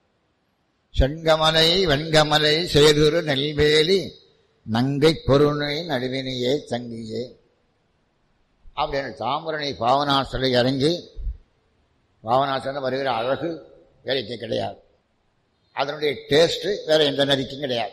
செண்கமலை வெண்கமலை சேதுரு நெல்வேலி நங்கை பொருணை நடுவினையே தங்கியே அப்படின்னு தாமரணி பாவனாசலை இறங்கி பாவனாசன வருகிற அழகு வேலைக்கு கிடையாது அதனுடைய டேஸ்ட்டு வேற எந்த நதிக்கும் கிடையாது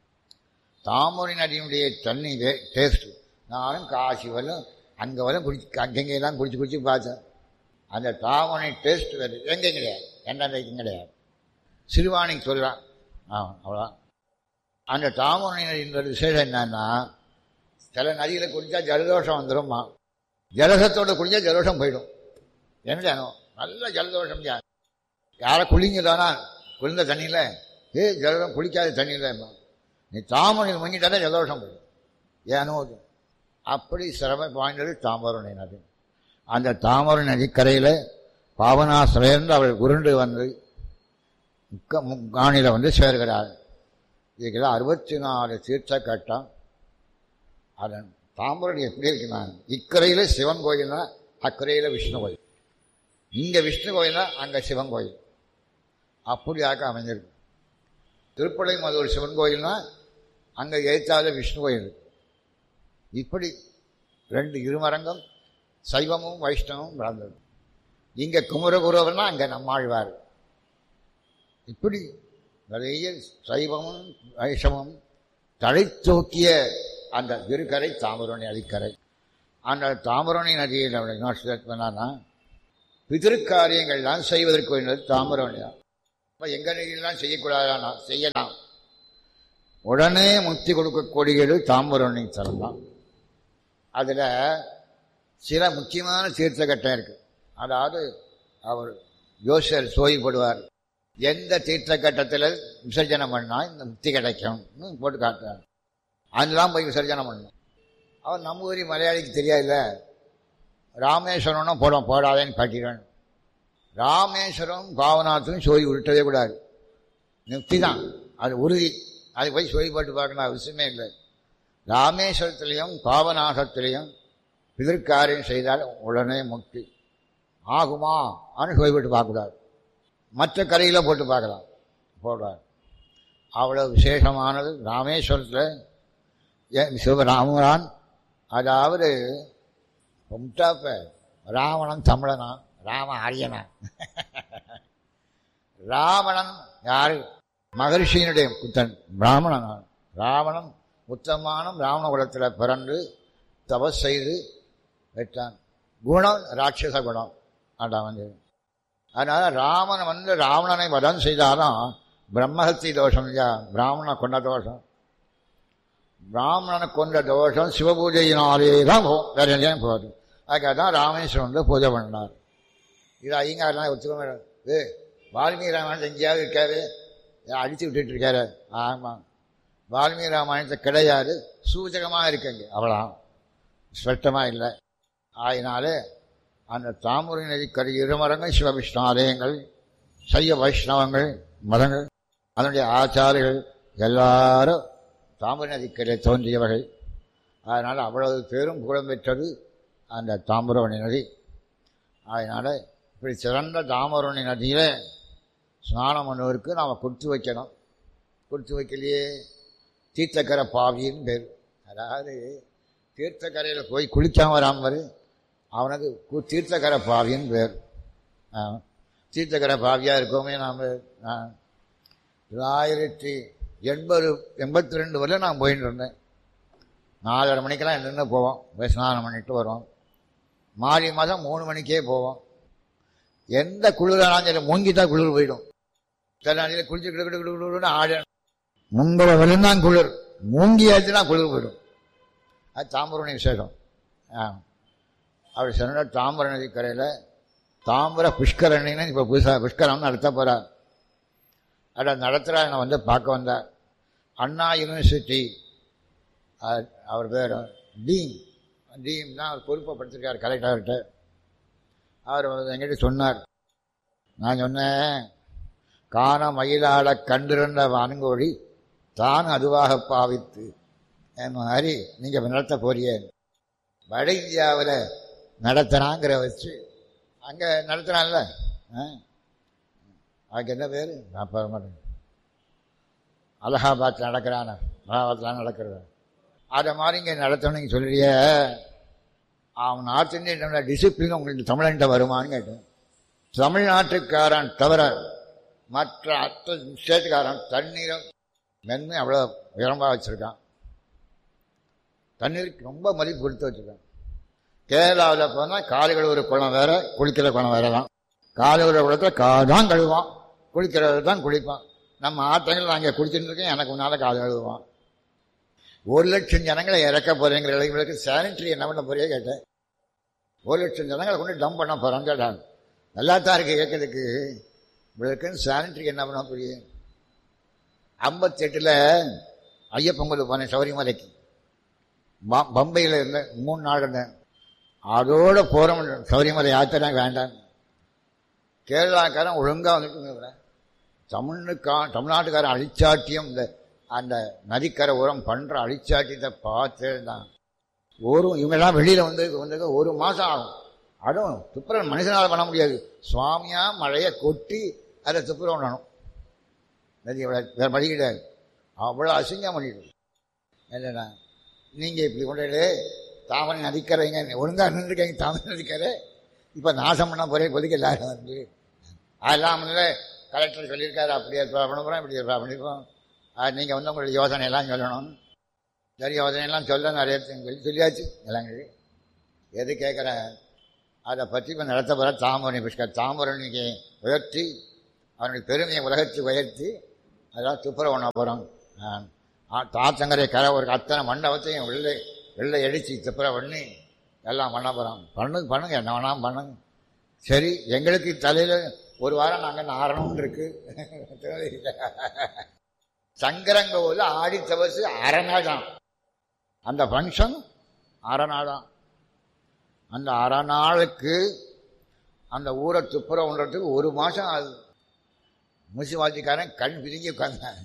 தாமரை நதியினுடைய தண்ணி டேஸ்ட்டு நானும் காசி வரலும் அங்கே வரலும் குடிச்சு அங்கெங்கெல்லாம் குடிச்சு குடிச்சு பார்த்தேன் அந்த தாமரை டேஸ்ட் வேறு எங்கேயும் கிடையாது எந்த நதிக்கும் கிடையாது சிறுவாணிக்கு சொல்லலாம் ஆ அவ்வளோதான் அந்த தாமரை நதியினுடைய விசேஷம் என்னன்னா சில நதியில் குடித்தா ஜலதோஷம் வந்துடும்மா ஜலசத்தோட குடிச்சா ஜலதோஷம் போயிடும் என்ன நல்ல ஜலதோஷம் யா யாரை குளிங்கதானா குளிர்ந்த தண்ணியில் ஏ ஜலதம் குளிக்காத தண்ணியில் நீ தாமரை முங்கிட்டாலே ஜலதோஷம் போயிடும் ஏனோ அது. அப்படி சிரமம் வாய்ந்தது தாமரை நதி அந்த தாமரை நதிக்கரையில் பாவனாசிலேருந்து அவள் உருண்டு வந்து முக்க முக்காணியில் வந்து சேர்கிறார் இதுக்கெல்லாம் அறுபத்தி நாலு தீர்த்த கட்டம் அதன் தாம்பரம் எப்படி இருக்குன்னா இக்கரையில் சிவன் கோயில்னா அக்கரையில் விஷ்ணு கோயில் இங்கே விஷ்ணு கோயில்னா அங்கே சிவன் கோயில் அப்படியாக அமைஞ்சிருக்கு திருப்படை மதுர் சிவன் கோயில்னா அங்கே எழுத்தாத விஷ்ணு கோயில் இருக்கு. இப்படி ரெண்டு இருமரங்கம் சைவமும் வைஷ்ணவமும் வளர்ந்தது இங்கே குமரகுருவர்னா அங்கே நம்மாழ்வார் இப்படி நிறைய சைவமும் வைஷ்ணவமும் தலை தூக்கிய அந்த திருக்கரை தாமிரணி நதிக்கரை அந்த தாமிரணி நதியில் யுனிவர்சிட்டி பண்ணான்னா பிதிருக்காரியங்கள்லாம் செய்வதற்கு வேண்டியது தாமிரணி தான் இப்போ எங்கள் நதியெல்லாம் செய்யக்கூடாதானா செய்யலாம் உடனே முக்தி கொடுக்கக்கூடியது தாமிரணி தலம் தான் அதில் சில முக்கியமான தீர்த்த கட்டம் இருக்கு அதாவது அவர் யோசர் சோய்படுவார் எந்த தீர்த்த கட்டத்தில் விசர்ஜனம் பண்ணா இந்த முக்தி கிடைக்கும்னு போட்டு காட்டுறார் அதெல்லாம் போய் விசர்ஜனம் பண்ணணும் அவர் நம்ம ஊரி மலையாளிக்கு தெரியாதுல்ல ராமேஸ்வரம்னா போட போடாதேன்னு காட்டிடுவேன் ராமேஸ்வரம் பாவநாத்துக்கும் சோய் உருட்டவே கூடாது முக்தி தான் அது உறுதி அது போய் சோய் போட்டு பார்க்கணும் அவசியமே இல்லை ராமேஸ்வரத்திலையும் பாவநாசத்திலையும் பிதற்காரியம் செய்தால் உடனே முக்தி ஆகுமா அப்படின்னு சோய் போட்டு பார்க்கக்கூடாது மற்ற கரையில் போட்டு பார்க்கலாம் போடுறார் அவ்வளோ விசேஷமானது ராமேஸ்வரத்தில் ஏன் சிவராமரான் அதாவது முட்டாப்ப ராவணன் தமிழனா ராம ஆரியனா ராவணன் யாரு மகரிஷியினுடைய புத்தன் பிராமணன் ராவணன் உத்தமானம் ராவண குலத்தில் பிறந்து தபஸ் செய்து வெட்டான் குணம் ராட்சச குணம் அதான் வந்து அதனால ராமன் வந்து ராவணனை வதம் செய்தாலும் பிரம்மஹத்தி தோஷம் இல்லையா பிராமணனை கொண்ட தோஷம் பிராமணனை கொண்ட தோஷம் சிவபூஜையினாலே தான் போகும் வேற எங்கேயும் போகாது அதுக்காக தான் ராமேஸ்வரம் வந்து பூஜை பண்ணார் இது ஐயங்காரெலாம் ஒத்துக்கவே ஏ வால்மீகி ராமாயணத்தை எங்கேயாவது இருக்காரு அடித்து விட்டுட்டு இருக்காரு ஆமாம் வால்மீகி ராமாயணத்தை கிடையாது சூச்சகமாக இருக்குங்க அவ்வளோ ஸ்பஷ்டமாக இல்லை ஆயினாலே அந்த தாமரை நதிக்கரை இருமரங்கள் சிவவிஷ்ணு ஆலயங்கள் சைவ வைஷ்ணவங்கள் மதங்கள் அதனுடைய ஆச்சாரிகள் எல்லாரும் தாமரை நதிக்கரை தோன்றியவர்கள் அதனால் அவ்வளவு பேரும் புகழ் பெற்றது அந்த தாமிரவணி நதி அதனால் இப்படி சிறந்த தாமிரவணி நதியில் ஸ்நானம் பண்ணுவதற்கு நாம் கொடுத்து வைக்கணும் கொடுத்து வைக்கலையே தீர்த்தக்கரை பாவின்னு பேர் அதாவது தீர்த்தக்கரையில் போய் குளிக்காம வராமல் அவனுக்கு கு- தீர்த்தக்கரை பாவின்னு பேர் ஆ. தீர்த்தக்கரை பாவியாக இருக்கோமே நாம் தொள்ளாயிரத்தி எண்பது எண்பத்தி ரெண்டு வரல நான் போயிட்டு இருந்தேன் நாலரை மணிக்கெல்லாம் நின்று போவோம் போய் ஸ்நானம் பண்ணிட்டு வருவோம் மாறி மாதம் மூணு மணிக்கே போவோம் எந்த குளிரானாலும் சரி மூங்கி தான் குளிர் போயிடும் சில நாளையில் குளிச்சு கிடு கிடு கிடு கிடுன்னு ஆடு முன்பல வரையும் தான் குளிர் மூங்கி ஆச்சுன்னா குளிர் போயிடும் அது தாம்பரணி விசேஷம் ஆ அப்படி சொன்ன தாம்பர நதி கரையில் தாம்பர புஷ்கரணின்னு இப்போ புதுசாக புஷ்கரம் நடத்த போகிறார் அதை நடத்துகிறா என்னை வந்து பார்க்க வந்தார் அண்ணா யூனிவர்சிட்டி அ- அவர் பேர் டீன் டீன் தான் அவர் பொறுப்பப்படுத்திருக்கார் கலெக்டர்கிட்ட அவர் வந்து என்கிட்ட சொன்னார் நான் சொன்னேன் காண மயிலாட கண்டிருந்த வான்கோழி தான் அதுவாக பாவித்து என் மாதிரி நீங்கள் நடத்த போறியே வட இந்தியாவில் நடத்துகிறாங்கிற வச்சு அங்கே நடத்துகிறான்ல ஆ அதுக்கு என்ன பேர் நான் பெற மாட்டேன் அலகாபாத் நடக்கிறான அலகாபாத்லாம் நடக்கிறது அதை மாதிரி இங்கே நடத்தணும்னு சொல்லிய அவன் நார்த் இந்தியன் டிசிப்ளின் உங்களுக்கு தமிழன்ட்ட வருமான்னு கேட்டேன் தமிழ்நாட்டுக்காரன் தவிர மற்ற அத்த ஸ்டேட்டுக்காரன் தண்ணீரை மென்மை அவ்வளோ உயரமாக வச்சுருக்கான் தண்ணீருக்கு ரொம்ப மதிப்பு கொடுத்து வச்சுருக்கான் கேரளாவில் போனால் காலை கழுவுற குளம் வேற குளிக்கிற குளம் வேற தான் காலை கழுவுற குளத்தில் காதான் கழுவான் குளிக்கிறது தான் குளிப்பான் நம்ம ஆட்டங்கள் நான் இங்கே குளிச்சுட்டு இருக்கேன் எனக்கு முன்னால் காலை கழுவுவான் ஒரு லட்சம் ஜனங்களை இறக்க போறேங்கிற இளைஞர்களுக்கு சானிட்டரி என்ன பண்ண போறியே கேட்டேன் ஒரு லட்சம் ஜனங்களை கொண்டு டம்ப் பண்ண போகிறோம் கேட்டாங்க நல்லா தான் இருக்கு கேட்கறதுக்கு இவளுக்குன்னு சானிட்டரி என்ன பண்ண போறியே ஐம்பத்தெட்டில் ஐயப்பங்குளு போனேன் சபரிமலைக்கு ப- பம்பையில் இருந்தேன் மூணு நாள் இருந்தேன் அதோட போகிறோம் சபரிமலை யாத்திரை வேண்டாம் கேரளாக்காரன் ஒழுங்காக வந்துட்டு தமிழுக்கா தமிழ்நாட்டுக்காரன் அழிச்சாட்டியம் இந்த அந்த நதிக்கரை உரம் பண்ணுற அழிச்சாட்டியத்தை பார்த்து தான் ஒரு இவங்கெல்லாம் வெளியில் வந்து வந்து ஒரு மாதம் ஆகும் அதுவும் துப்புரவு மனுஷனால் பண்ண முடியாது சுவாமியா மழையை கொட்டி அதை துப்புரவு பண்ணணும் நதி வேறு வழி கிடையாது அவ்வளோ அசிங்கம் பண்ணிட்டு என்னண்ணா நீங்கள் இப்படி கொண்டு தாமரை நதிக்கரைங்க ஒழுங்காக நின்றுருக்கீங்க தாமரை நதிக்கரை இப்போ நாசம் பண்ண போறே கொதிக்க எல்லாரும் வந்து அதெல்லாம் வந்து கலெக்டர் சொல்லியிருக்காரு அப்படி ஏற்பாடு பண்ண போகிறோம் இப்படி ஏற்பாடு பண்ணிருக்கோம் அது நீங்கள் வந்து உங்களுடைய யோசனை எல்லாம் சொல்லணும் சரி யோசனையெல்லாம் சொல்ல நிறைய சொல்லி சொல்லியாச்சு எல்லாம் சொல்லி எது கேட்குறேன் அதை பற்றி இப்போ நடத்த போகிற தாமரணி புஷ்கர் தாமரணிக்கு உயர்த்தி அவனுடைய பெருமையை உலகத்துக்கு உயர்த்தி அதெல்லாம் துப்புரவு பண்ண போகிறோம் தாத்தங்கரை கரை ஒரு அத்தனை மண்டபத்தையும் உள்ளே வெள்ளை அடிச்சு திப்புற பண்ணி எல்லாம் பண்ண போகிறோம் பண்ணுங்க பண்ணுங்க என்ன வேணாம் பண்ணுங்க சரி எங்களுக்கு தலையில் ஒரு வாரம் நாங்கள் நாரணும்னு இருக்கு சங்கரங்கோவில் ஆடி தவசு அரை நாள் தான் அந்த ஃபங்க்ஷன் அரை நாள் தான் அந்த அரை நாளுக்கு அந்த ஊரை துப்புரவுன்றதுக்கு ஒரு மாதம் ஆகுது முனிசிபாலிட்டிக்காரன் கண் பிரிஞ்சு உட்காந்தான்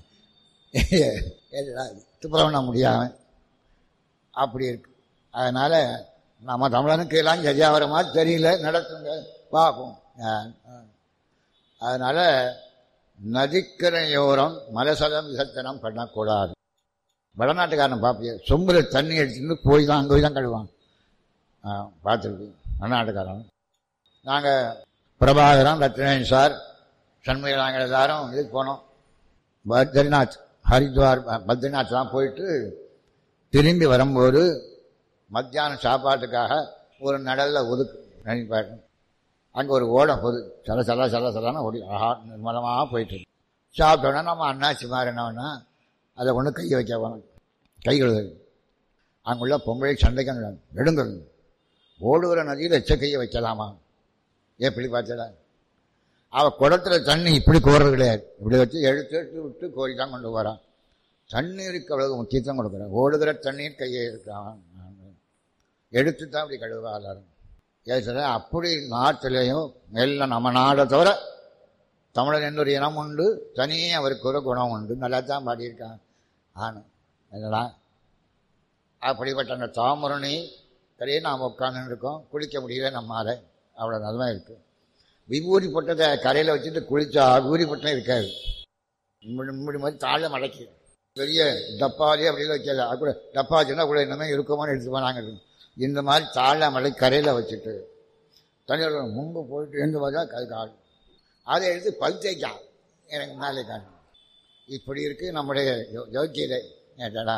துப்புரவு பண்ண முடியாம அப்படி இருக்கு அதனால நம்ம தமிழனுக்கு எல்லாம் சரியா வர மாதிரி தெரியல நடத்துங்க பார்ப்போம் ஆ, ஆ. அதனால நதிக்கரையோரம் மலசலம் விசர்த்தனம் பண்ணக்கூடாது வடநாட்டுக்காரன் பார்ப்பிய சொம்புல தண்ணி எடுத்துட்டு போய் தான் அங்கே போய் தான் கழுவான் பார்த்துருக்கு வடநாட்டுக்காரன் நாங்கள் பிரபாகரன் ரத்னேன் சார் சண்முக நாங்கள் எல்லாரும் இதுக்கு போனோம் பத்ரிநாத் ஹரித்வார் ப- பத்ரிநாத் தான் போயிட்டு திரும்பி வரும்போது மத்தியானம் சாப்பாட்டுக்காக ஒரு நடல்ல ஒதுக்கு நினைப்பாரு அங்கே ஒரு ஓடம் போகுது சல சல சல சலன்னு ஓடி ஆஹா நிர்மலமாக போயிட்டு இருக்கு. சாப்பிட்டோன்னா நம்ம அண்ணாச்சி மாதிரி என்னன்னா அதை கொண்டு கை வைக்க போனோம் கை கழுவு அங்குள்ள பொம்பளை சண்டைக்கு எடுங்க ஓடுகிற நதியில் எச்ச கையை வைக்கலாமா எப்படி பார்த்தடா அவ குடத்துல தண்ணி இப்படி கோர்றது கிடையாது இப்படி வச்சு எடுத்து எடுத்து விட்டு கோரி தான் கொண்டு வரான் தண்ணீருக்கு அவ்வளவு முக்கியத்துவம் கொடுக்குறேன் ஓடுகிற தண்ணீர் கையை இருக்கான் எடுத்து தான் அப்படி கழுவா எல்லாரும் ஏன் சொல்றேன் அப்படி நாட்டிலையும் எல்லாம் நம்ம நாடை தவிர தமிழன் என்னொரு இனம் உண்டு தனியே அவருக்கு ஒரு குணம் உண்டு நல்லா தான் பாடியிருக்கான் ஆனு என்னடா அப்படிப்பட்ட அந்த தாமரணி கரையே நாம் உட்கார்ந்து இருக்கோம் குளிக்க முடியல நம்மால அவ்வளோ நல்லா இருக்கு விபூதி போட்டதை கரையில் வச்சுட்டு குளிச்சா விபூதி போட்டம் இருக்காது இப்படி இப்படி மாதிரி தாழ மடக்கி பெரிய டப்பாலே அப்படி வைக்கல அது கூட டப்பா வச்சுன்னா கூட என்னமே இருக்குமோன்னு எடுத்து போனாங்க இந்த மாதிரி தாழ மடை கரையில் வச்சுட்டு தண்ணியில் முன்பு போயிட்டு எழுந்து பார்த்தா கை கால் அதை எடுத்து பல் தேய்க்கான் எனக்கு மேலே காணும் இப்படி இருக்கு நம்முடைய யோ- யோக்கியதை ஏட்டடா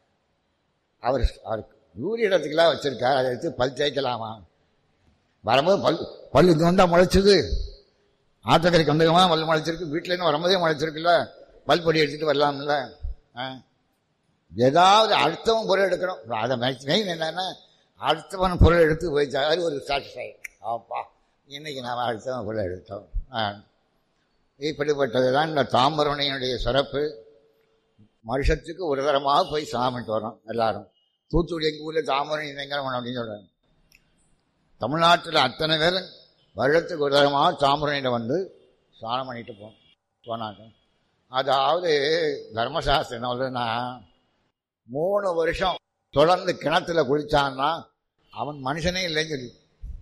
அவர் அவர் யூரி இடத்துக்கெல்லாம் வச்சிருக்கார் அதை எடுத்து பல் தேய்க்கலாமா வரும்போது பல் பல் இது வந்தா முளைச்சது ஆத்தக்கரைக்கு வந்தகமா பல் முளைச்சிருக்கு வீட்டில இருந்து வரும்போதே முளைச்சிருக்குல்ல பல் பொடி எடுத்துட்டு வரலாம்ல ஆ? ஏதாவது அடுத்தவன் பொருள் எடுக்கணும் அதை மெயின் என்னன்னா அடுத்தவன் பொருள் எடுத்து போயிச்சா அது ஒரு சாட்டிஸ்ஃபை ஆப்பா இன்னைக்கு நாம் அடுத்தவன் பொருள் எடுத்தோம் ஆ. இப்படிப்பட்டது தான் இந்த தாம்பரணையினுடைய சிறப்பு வருஷத்துக்கு ஒரு தரமாக போய் சாமிட்டு வரோம் எல்லாரும் தூத்துக்குடி எங்கள் ஊரில் தாமரணி பயங்கரம் அப்படின்னு சொல்கிறாங்க தமிழ்நாட்டில் அத்தனை பேர் வருடத்துக்கு ஒரு தரமாக தாமரணியில் வந்து ஸ்நானம் பண்ணிட்டு போ போனாங்க அதாவது தர்மசாஸ்திரம் என்ன சொல்றதுன்னா மூணு வருஷம் தொடர்ந்து கிணத்துல குளிச்சான்னா அவன் மனுஷனே இல்லைன்னு சொல்லி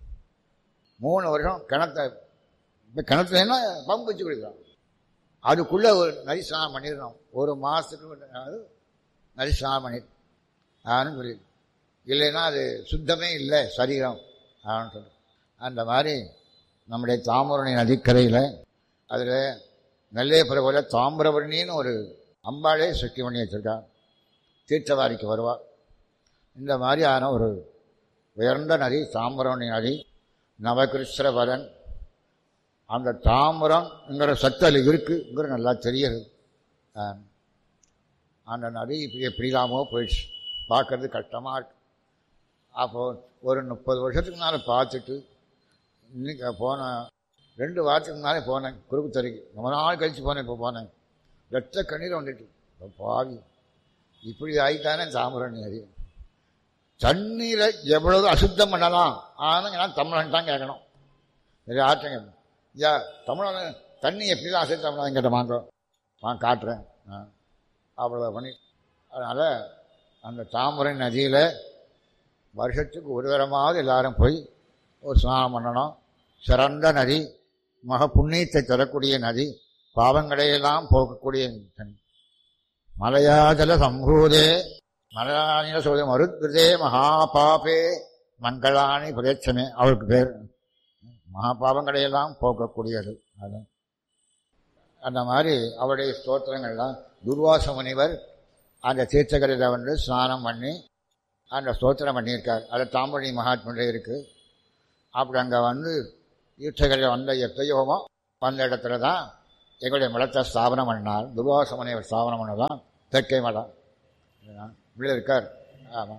மூணு வருஷம் கிணத்த இப்போ கிணத்துலன்னா பம்பு வச்சு குளிக்கிறான் அதுக்குள்ளே ஒரு நரி ஸ்நானம் பண்ணிடணும் ஒரு மாதத்துக்கு அதாவது நரி ஸ்நானம் பண்ணி ஆன்னு சொல்லி இல்லைன்னா அது சுத்தமே இல்லை சரீரம் ஆன்னு சொல்லி அந்த மாதிரி நம்முடைய தாமிரணி நதிக்கரையில் அதில் நெல்லையப்புற போல தாமிரபரணின்னு ஒரு அம்பாளே சுற்றி பண்ணி வச்சிருக்கான் தீர்த்தவாரிக்கு வருவாள் இந்த மாதிரியான ஒரு உயர்ந்த நதி தாமிரபரணி நதி நவகிருஷ்ணபரன் அந்த தாமிரம்ங்கிற சத்தல் இருக்குங்கிற நல்லா தெரியுது ஆ. அந்த நதி இப்படி எப்படிலாமோ போயிடுச்சு பார்க்கறது கஷ்டமாக இருக்கு அப்போ ஒரு முப்பது வருஷத்துக்கு முன்னால் பார்த்துட்டு இன்னைக்கு போன ரெண்டு வாரத்துக்கு முன்னாலே போனேன் குறுக்கு தறிக்கு ரொம்ப நாள் கழிச்சு போனேன் இப்போ போனேன் ரத்த கண்ணீர் வந்துட்டு இப்போ பாவி இப்படி ஆகிட்டானே தாமிரணி நதி தண்ணீரை எவ்வளவு அசுத்தம் பண்ணலாம் ஆனால் நான் தமிழன் தான் கேட்கணும் சரி ஆற்றங்க ஐயா தமிழன் தண்ணி எப்படி தான் அசுத்தம் பண்ணலாம் கேட்ட வாங்க நான் காட்டுறேன் ஆ. அவ்வளோ பண்ணி அதனால் அந்த தாமரை நதியில் வருஷத்துக்கு ஒரு தரமாவது எல்லாரும் போய் ஒரு ஸ்நானம் பண்ணணும் சிறந்த நதி மக புண்ணியத்தை தரக்கூடிய நதி பாவங்களையெல்லாம் போக்கக்கூடிய நதி. மலையாஜல சம்பூதே மலையாளின சொல்ல மருத்ருதே மகாபாபே மங்களானி பிரேட்சமே அவருக்கு பேர் மகாபாவங்களையெல்லாம் போக்கக்கூடியது அது அந்த மாதிரி அவருடைய ஸ்தோத்திரங்கள்லாம் துர்வாச முனிவர் அந்த தீர்த்தகரையில் வந்து ஸ்நானம் பண்ணி அந்த ஸ்தோத்திரம் பண்ணியிருக்கார் அது தாம்பரணி மகாத்முடைய இருக்கு அப்படி அங்கே வந்து தீர்த்தகரையில் வந்த எத்தையோமோ வந்த இடத்துல தான் எங்களுடைய மலத்தை ஸ்தாபனம் பண்ணார் துர்வாச முனிவர் ஸ்தாபனம் பண்ணதான் தெற்கை மடம் இதுதான். இப்படி இருக்கார் ஆமாம்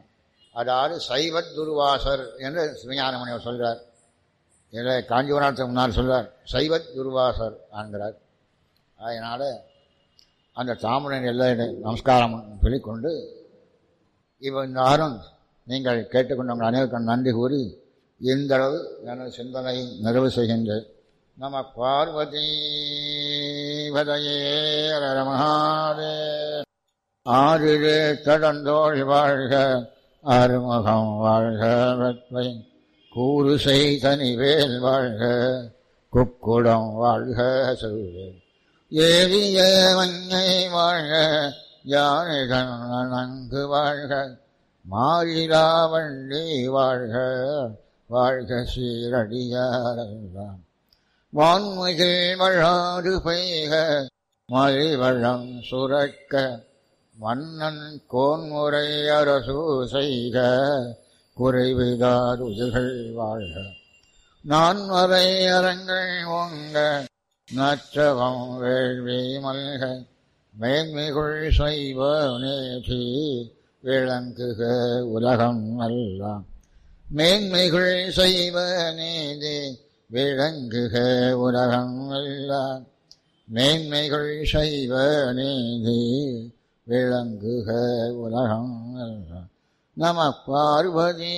அதாவது சைவத் துர்வாசர் என்று சிவஞானமணிவர் சொல்கிறார் இதை காஞ்சிபுரத்துக்கு முன்னால் சொல்றார் சைவத் துர்வாசர் என்கிறார் அதனால் அந்த தாமரை எல்லாம் நமஸ்காரம் சொல்லிக்கொண்டு இப்போ இந்த ஆறும் நீங்கள் கேட்டுக்கொண்டவங்க அனைவருக்கும் நன்றி கூறி இந்த அளவு எனது சிந்தனை நிறைவு செய்கின்றேன் நம பார்வதி பதையே மகாதே ஆறிலே கடந்தோழி வாழ்க அருமுகம் வாழ்க வெப்பை கூறு செய்தனிவேல் வாழ்க குக்குடம் வாழ்க சொல்வேன் ஏவிய மஞ்சை வாழ்க யானைகள் நன்கு வாழ்க மாறிலா வண்டி வாழ்க வாழ்க சீரடியாரெல்லாம் வான்மைகள் வழாறு பெய்க மழை வளம் சுரக்க மன்னன் கோன்முறை அரசு செய்க குறைவிதார் உதிர்கள் வாழ்க நான் வரை அரங்கள் ஓங்க நற்றவம் வேள்வி மல்க மேன்மைகுள் செய்வ நேற்றி விளங்குக உலகம் எல்லாம் மேன்மைகுள் செய்வ நீதி விளங்குக உலகம் எல்லாம் மேன்மைகள் செய்வ நீதி விளங்குக உலகம் எல்லாம் நம பார்வதி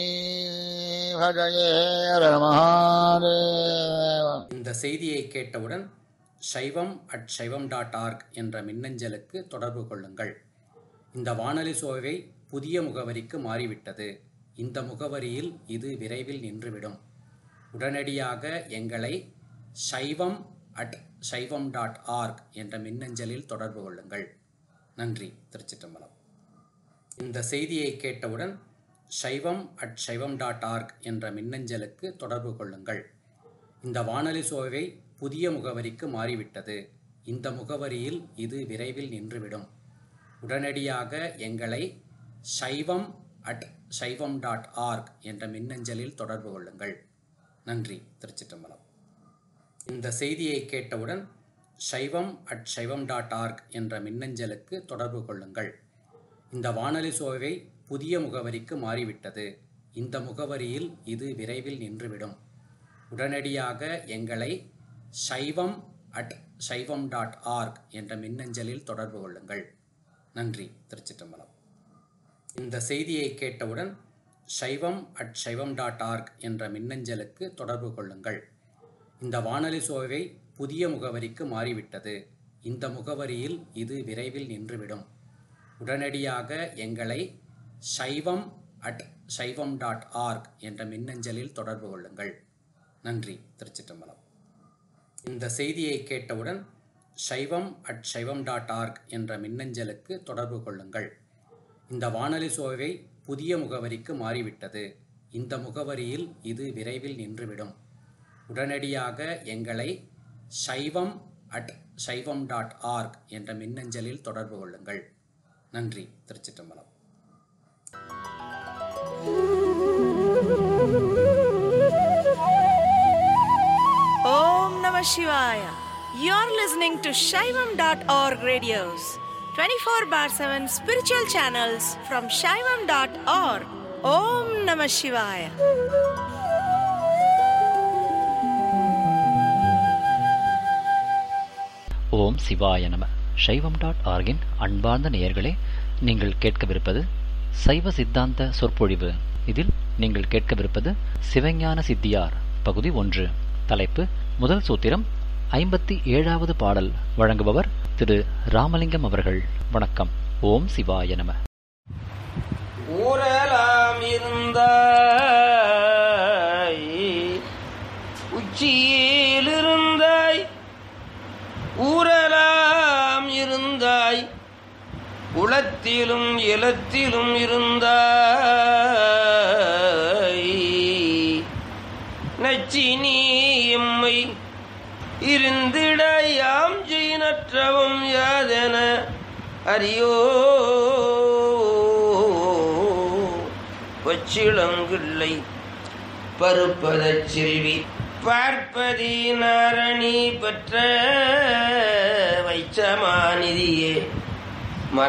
ஹரேர மகாதேவ இந்த செய்தியை கேட்டவுடன் சைவம் அட் சைவம் டாட் ஆர்க் என்ற மின்னஞ்சலுக்கு தொடர்பு கொள்ளுங்கள் இந்த வானொலி சோவை புதிய முகவரிக்கு மாறிவிட்டது இந்த முகவரியில் இது விரைவில் நின்றுவிடும் உடனடியாக எங்களை சைவம் அட் சைவம் டாட் ஆர்க் என்ற மின்னஞ்சலில் தொடர்பு கொள்ளுங்கள் நன்றி திருச்சிற்றம்பலம் இந்த செய்தியை கேட்டவுடன் சைவம் அட் சைவம் டாட் ஆர்க் என்ற மின்னஞ்சலுக்கு தொடர்பு கொள்ளுங்கள் இந்த வானொலி சோவை புதிய முகவரிக்கு மாறிவிட்டது இந்த முகவரியில் இது விரைவில் நின்றுவிடும் உடனடியாக எங்களை சைவம் அட் சைவம் டாட் ஆர்க் என்ற மின்னஞ்சலில் தொடர்பு கொள்ளுங்கள் நன்றி திருச்சிற்றம்பலம் இந்த செய்தியை கேட்டவுடன் சைவம் அட் சைவம் டாட் ஆர்க் என்ற மின்னஞ்சலுக்கு தொடர்பு கொள்ளுங்கள் இந்த வானொலி சோவை புதிய முகவரிக்கு மாறிவிட்டது இந்த முகவரியில் இது விரைவில் நின்றுவிடும் உடனடியாக எங்களை சைவம் அட் சைவம் டாட் ஆர்க் என்ற மின்னஞ்சலில் தொடர்பு கொள்ளுங்கள் நன்றி திருச்சிற்றம்பலம் இந்த செய்தியை கேட்டவுடன் சைவம் அட் சைவம் டாட் ஆர்க் என்ற மின்னஞ்சலுக்கு தொடர்பு கொள்ளுங்கள் இந்த வானொலி சோவை புதிய முகவரிக்கு மாறிவிட்டது இந்த முகவரியில் இது விரைவில் நின்றுவிடும் உடனடியாக எங்களை சைவம் அட் சைவம் டாட் ஆர்க் என்ற மின்னஞ்சலில் தொடர்பு கொள்ளுங்கள் நன்றி திருச்சிற்றம்பலம் இந்த செய்தியை கேட்டவுடன் சைவம் அட் சைவம் டாட் ஆர்க் என்ற மின்னஞ்சலுக்கு தொடர்பு கொள்ளுங்கள் இந்த வானொலி சோவை புதிய முகவரிக்கு மாறிவிட்டது இந்த முகவரியில் இது விரைவில் நின்றுவிடும் உடனடியாக எங்களை சைவம் அட் சைவம் டாட் ஆர்க் என்ற மின்னஞ்சலில் தொடர்பு கொள்ளுங்கள் நன்றி திருச்சிற்றம்பலம் Om Namah Shivaya. You're listening to Shaivam.org radios, 24 bar 7 spiritual channels from Shaivam.org. Om Namah Shivaya. ஓம் சிவாய நம சைவம் டாட் ஆர்கின் அன்பார்ந்த நேயர்களே நீங்கள் கேட்கவிருப்பது சைவ சித்தாந்த சொற்பொழிவு இதில் நீங்கள் கேட்கவிருப்பது சிவஞான சித்தியார் பகுதி ஒன்று தலைப்பு முதல் சூத்திரம் ஐம்பத்தி ஏழாவது பாடல் வழங்குபவர் திரு ராமலிங்கம் அவர்கள் வணக்கம் ஓம் சிவாய நம ஊரலாம் இருந்த உச்சியில் இருந்தாய் ஊரலாம் இருந்தாய் உளத்திலும் இலத்திலும் இருந்தாய் நச்சினி எம்மை இருந்திட யாம் செய்நற்றவும் யாதென அறியோ பச்சிளங்கிள்ளை பருப்பதச் செல்வி பார்ப்பதி நாரணி பெற்ற வைச்சமாநிதியே